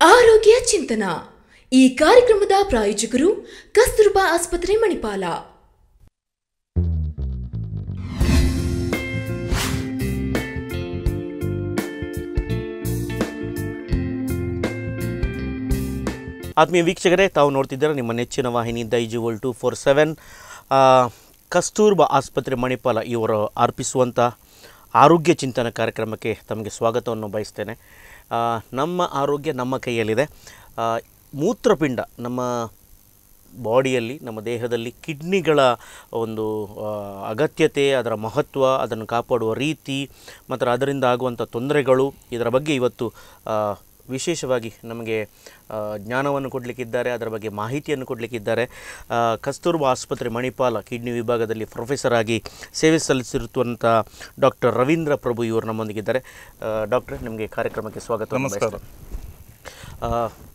ಆರೋಗ್ಯ ಚಿಂತನ ಈ ಕಾರ್ಯಕ್ರಮದ ಪ್ರಾಯೋಜಕರು ಕಸ್ತೂರ್ಬಾ ಆಸ್ಪತ್ರೆ ಮಣಿಪಾಲ ಆತ್ಮೀಯ ವೀಕ್ಷಕರೇ ತಾವು ನೋಡ್ತಿದ್ದೀರಾ ನಿಮ್ಮ ನೆಚ್ಚಿನ ವಾಹಿನಿ Daijiworld two four seven Kasturba ಆಸ್ಪತ್ರೆ ಮಣಿಪಾಲ ಇವರು ಅರ್ಪಿಸುವಂಥ ಆರೋಗ್ಯ ಚಿಂತನ ಕಾರ್ಯಕ್ರಮಕ್ಕೆ ತಮಗೆ ಸ್ವಾಗತವನ್ನು ಬಯಸ್ತೇನೆ ಆ, ನಮ್ಮ ಆರೋಗ್ಯ ನಮ್ಮ ಕೈಯಲ್ಲಿದೆ ಆ, ಮೂತ್ರಪಿಂಡ ನಮ್ಮ ಬಾಡಿಯಲ್ಲಿ ನಮ್ಮ ದೇಹದಲ್ಲಿ ಕಿಡ್ನಿಗಳ ಒಂದು ಆ, ಅಗತ್ಯತೆ ಅದರ ಮಹತ್ವ ಅದನ್ನು ಕಾಪಾಡುವ ರೀತಿ ಮತ್ತು ಅದರಿಂದ ಆಗುವಂಥ ತೊಂದರೆಗಳು ಇದರ ಬಗ್ಗೆ ಇವತ್ತು ಆ, ವಿಶೇಷವಾಗಿ ನಮಗೆ ಆ, ಜ್ಞಾನವನ್ನು ಕೊಡಲಿಕ್ಕಿದ್ದಾರೆ ಅದರ ಬಗ್ಗೆ ಮಾಹಿತಿಯನ್ನು ಕೊಡಲಿಕ್ಕಿದ್ದಾರೆ ಆ, ಕಸ್ತೂರ್ಬಾ ಆಸ್ಪತ್ರೆ ಮಣಿಪಾಲ ಕಿಡ್ನಿ ವಿಭಾಗದಲ್ಲಿ ಪ್ರೊಫೆಸರ್ ಆಗಿ ಸೇವೆ ಸಲ್ಲಿಸಿರುವಂಥ ಡಾಕ್ಟರ್ ರವೀಂದ್ರ ಪ್ರಭು ಇವರು ನಮ್ಮೊಂದಿಗಿದ್ದಾರೆ ಡಾಕ್ಟ್ರೆ ನಿಮಗೆ ಕಾರ್ಯಕ್ರಮಕ್ಕೆ ಸ್ವಾಗತ ನಮಸ್ಕಾರ. ಆ,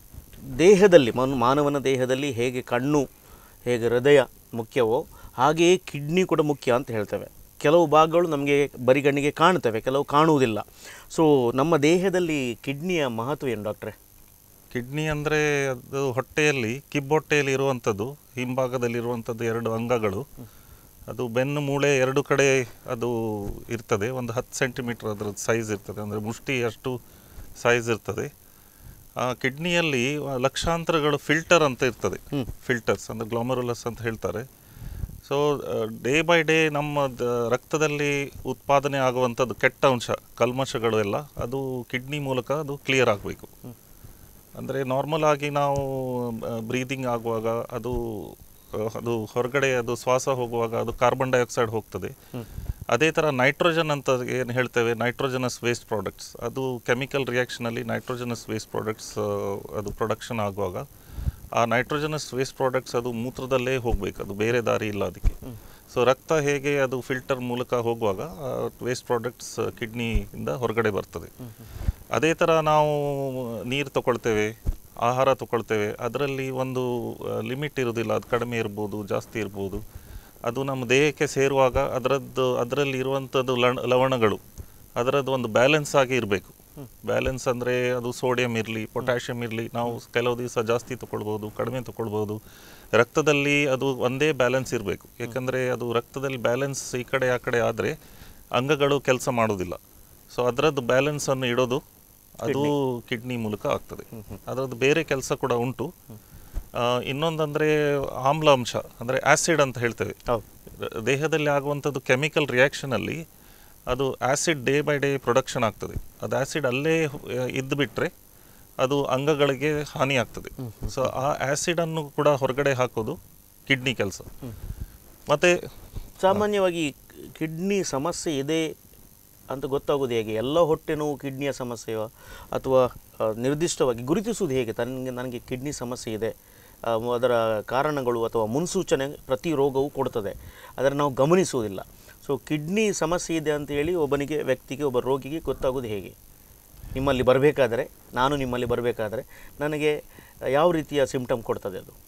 ದೇಹದಲ್ಲಿ ಮನು ಮಾನವನ ದೇಹದಲ್ಲಿ ಹೇಗೆ ಕಣ್ಣು ಹೇಗೆ ಹೃದಯ ಮುಖ್ಯವೋ ಹಾಗೆಯೇ ಕಿಡ್ನಿ ಕೂಡ ಮುಖ್ಯ ಅಂತ ಹೇಳ್ತೇವೆ ಕೆಲವು ಭಾಗಗಳು ನಮಗೆ ಬರಿಗಣ್ಣಿಗೆ ಕಾಣ್ತವೆ ಕೆಲವು ಕಾಣುವುದಿಲ್ಲ ಸೊ ನಮ್ಮ ದೇಹದಲ್ಲಿ ಕಿಡ್ನಿಯ ಮಹತ್ವ ಏನು ಡಾಕ್ಟ್ರೆ ಕಿಡ್ನಿ ಅಂದರೆ ಅದು ಹೊಟ್ಟೆಯಲ್ಲಿ ಕಿಬ್ಬೊಟ್ಟೆಯಲ್ಲಿ ಇರುವಂಥದ್ದು ಹಿಂಭಾಗದಲ್ಲಿ ಇರುವಂಥದ್ದು ಎರಡು ಅಂಗಗಳು ಅದು ಬೆನ್ನು ಮೂಳೆ ಎರಡು ಕಡೆ ಅದು ಇರ್ತದೆ ಒಂದು ಹತ್ತು ಸೆಂಟಿಮೀಟರ್ ಅದರದ್ದು ಸೈಜ್ ಇರ್ತದೆ ಅಂದರೆ ಮುಷ್ಟಿಯಷ್ಟು ಸೈಜ್ ಇರ್ತದೆ ಆ ಕಿಡ್ನಿಯಲ್ಲಿ ಲಕ್ಷಾಂತರಗಳು ಫಿಲ್ಟರ್ ಅಂತ ಇರ್ತದೆ ಫಿಲ್ಟರ್ಸ್ ಅಂದರೆ ಗ್ಲಾಮರುಲಸ್ ಅಂತ ಹೇಳ್ತಾರೆ ಸೊ ಡೇ ಬೈ ಡೇ ನಮ್ಮ ದ- ರಕ್ತದಲ್ಲಿ ಉತ್ಪಾದನೆ ಆಗುವಂಥದ್ದು ಕೆಟ್ಟ ಅಂಶ ಕಲ್ಮಶಗಳು ಎಲ್ಲ ಅದು ಕಿಡ್ನಿ ಮೂಲಕ ಅದು ಕ್ಲಿಯರ್ ಆಗಬೇಕು ಅಂದರೆ ನಾರ್ಮಲ್ ಆಗಿ ನಾವು ಬ್ರೀದಿಂಗ್ ಆಗುವಾಗ ಅದು ಆ, ಅದು ಹೊರಗಡೆ ಅದು ಶ್ವಾಸ ಹೋಗುವಾಗ ಅದು ಕಾರ್ಬನ್ ಡೈಆಕ್ಸೈಡ್ ಹೋಗ್ತದೆ ಅದೇ ಥರ ನೈಟ್ರೋಜನ್ ಅಂತ ಏನು ಹೇಳ್ತೇವೆ ನೈಟ್ರೋಜನಸ್ ವೇಸ್ಟ್ ಪ್ರಾಡಕ್ಟ್ಸ್ ಅದು ಕೆಮಿಕಲ್ ರಿಯಾಕ್ಷನಲ್ಲಿ ನೈಟ್ರೋಜನಸ್ ವೇಸ್ಟ್ ಪ್ರಾಡಕ್ಟ್ಸ್ ಅದು ಪ್ರೊಡಕ್ಷನ್ ಆಗುವಾಗ ಆ ನೈಟ್ರೋಜನಸ್ ವೇಸ್ಟ್ ಪ್ರಾಡಕ್ಟ್ಸ್ ಅದು ಮೂತ್ರದಲ್ಲೇ ಹೋಗಬೇಕು ಅದು ಬೇರೆ ದಾರಿ ಇಲ್ಲ ಅದಕ್ಕೆ ಸೊ ರಕ್ತ ಹೇಗೆ ಅದು ಫಿಲ್ಟರ್ ಮೂಲಕ ಹೋಗುವಾಗ ವೇಸ್ಟ್ ಪ್ರಾಡಕ್ಟ್ಸ್ ಕಿಡ್ನಿಯಿಂದ ಹೊರಗಡೆ ಬರ್ತದೆ ಅದೇ ಥರ ನಾವು ನೀರು ತಗೊಳ್ತೇವೆ ಆಹಾರ ತಗೊಳ್ತೇವೆ ಅದರಲ್ಲಿ ಒಂದು ಲಿಮಿಟ್ ಇರೋದಿಲ್ಲ ಅದು ಕಡಿಮೆ ಇರ್ಬೋದು ಜಾಸ್ತಿ ಇರ್ಬೋದು ಅದು ನಮ್ಮ ದೇಹಕ್ಕೆ ಸೇರುವಾಗ ಅದರದ್ದು ಅದರಲ್ಲಿ ಇರುವಂಥದ್ದು ಲಣ ಲವಣಗಳು ಅದರದ್ದು ಒಂದು ಬ್ಯಾಲೆನ್ಸ್ ಆಗಿ ಇರಬೇಕು ಬ್ಯಾಲೆನ್ಸ್ ಅಂದರೆ ಅದು ಸೋಡಿಯಂ ಇರಲಿ ಪೊಟ್ಯಾಷಿಯಂ ಇರಲಿ ನಾವು ಕೆಲವು ದಿವಸ ಜಾಸ್ತಿ ತಗೊಳ್ಬೋದು ಕಡಿಮೆ ತಗೊಳ್ಬೋದು ರಕ್ತದಲ್ಲಿ ಅದು ಒಂದೇ ಬ್ಯಾಲೆನ್ಸ್ ಇರಬೇಕು ಯಾಕಂದರೆ ಅದು ರಕ್ತದಲ್ಲಿ ಬ್ಯಾಲೆನ್ಸ್ ಈ ಕಡೆ ಆ ಕಡೆ ಆದರೆ ಅಂಗಗಳು ಕೆಲಸ ಮಾಡೋದಿಲ್ಲ ಸೊ ಅದರದ್ದು ಬ್ಯಾಲೆನ್ಸನ್ನು ಇಡೋದು ಅದು ಕಿಡ್ನಿ ಮೂಲಕ ಆಗ್ತದೆ ಅದರದ್ದು ಬೇರೆ ಕೆಲಸ ಕೂಡ ಉಂಟು ಆ, ಇನ್ನೊಂದಂದ್ರೆ ಆಮ್ಲಾಂಶ ಅಂದರೆ ಆ್ಯಸಿಡ್ ಅಂತ ಹೇಳ್ತೇವೆ ಹೌದು ರ- ದೇಹದಲ್ಲಿ ಆಗುವಂಥದ್ದು ಕೆಮಿಕಲ್ ರಿಯಾಕ್ಷನಲ್ಲಿ ಅದು acid day by day production ಆಗ್ತದೆ ಅದು ಆ್ಯಸಿಡ್ ಅಲ್ಲೇ ಇದ್ದು ಬಿಟ್ಟರೆ ಅದು ಅಂಗಗಳಿಗೆ ಹಾನಿ ಆಗ್ತದೆ ಸೊ ಆ ಆ್ಯಸಿಡನ್ನು ಕೂಡ ಹೊರಗಡೆ ಹಾಕೋದು ಕಿಡ್ನಿ ಕೆಲಸ ಮತ್ತು ಸಾಮಾನ್ಯವಾಗಿ ಕಿಡ್ನಿ ಸಮಸ್ಯೆ ಇದೆ ಅಂತ ಗೊತ್ತಾಗೋದು ಹೇಗೆ ಎಲ್ಲ ಹೊಟ್ಟೆ ನೋವು ಕಿಡ್ನಿಯ ಸಮಸ್ಯೆಯೋ ಅಥವಾ ಆ, ನಿರ್ದಿಷ್ಟವಾಗಿ ಗುರುತಿಸುವುದು ಹೇಗೆ ತನಗೆ ನನಗೆ ಕಿಡ್ನಿ ಸಮಸ್ಯೆ ಇದೆ ಆ, ಮ- ಅದರ ಕಾರಣಗಳು ಅಥವಾ ಮುನ್ಸೂಚನೆ ಪ್ರತಿ ರೋಗವು ಕೊಡ್ತದೆ ಅದನ್ನು ನಾವು ಗಮನಿಸುವುದಿಲ್ಲ ಸೊ ಕಿಡ್ನಿ ಸಮಸ್ಯೆ ಇದೆ ಅಂತ ಹೇಳಿ ಒಬ್ಬನಿಗೆ ವ್ಯಕ್ತಿಗೆ ಒಬ್ಬ ರೋಗಿಗೆ ಗೊತ್ತಾಗೋದು ಹೇಗೆ ನಿಮ್ಮಲ್ಲಿ ಬರಬೇಕಾದ್ರೆ ನಾನು ನಿಮ್ಮಲ್ಲಿ ಬರಬೇಕಾದ್ರೆ ನನಗೆ ಯಾವ ರೀತಿಯ ಸಿಂಪ್ಟಮ್ ಕೊಡ್ತದೆ ಅದು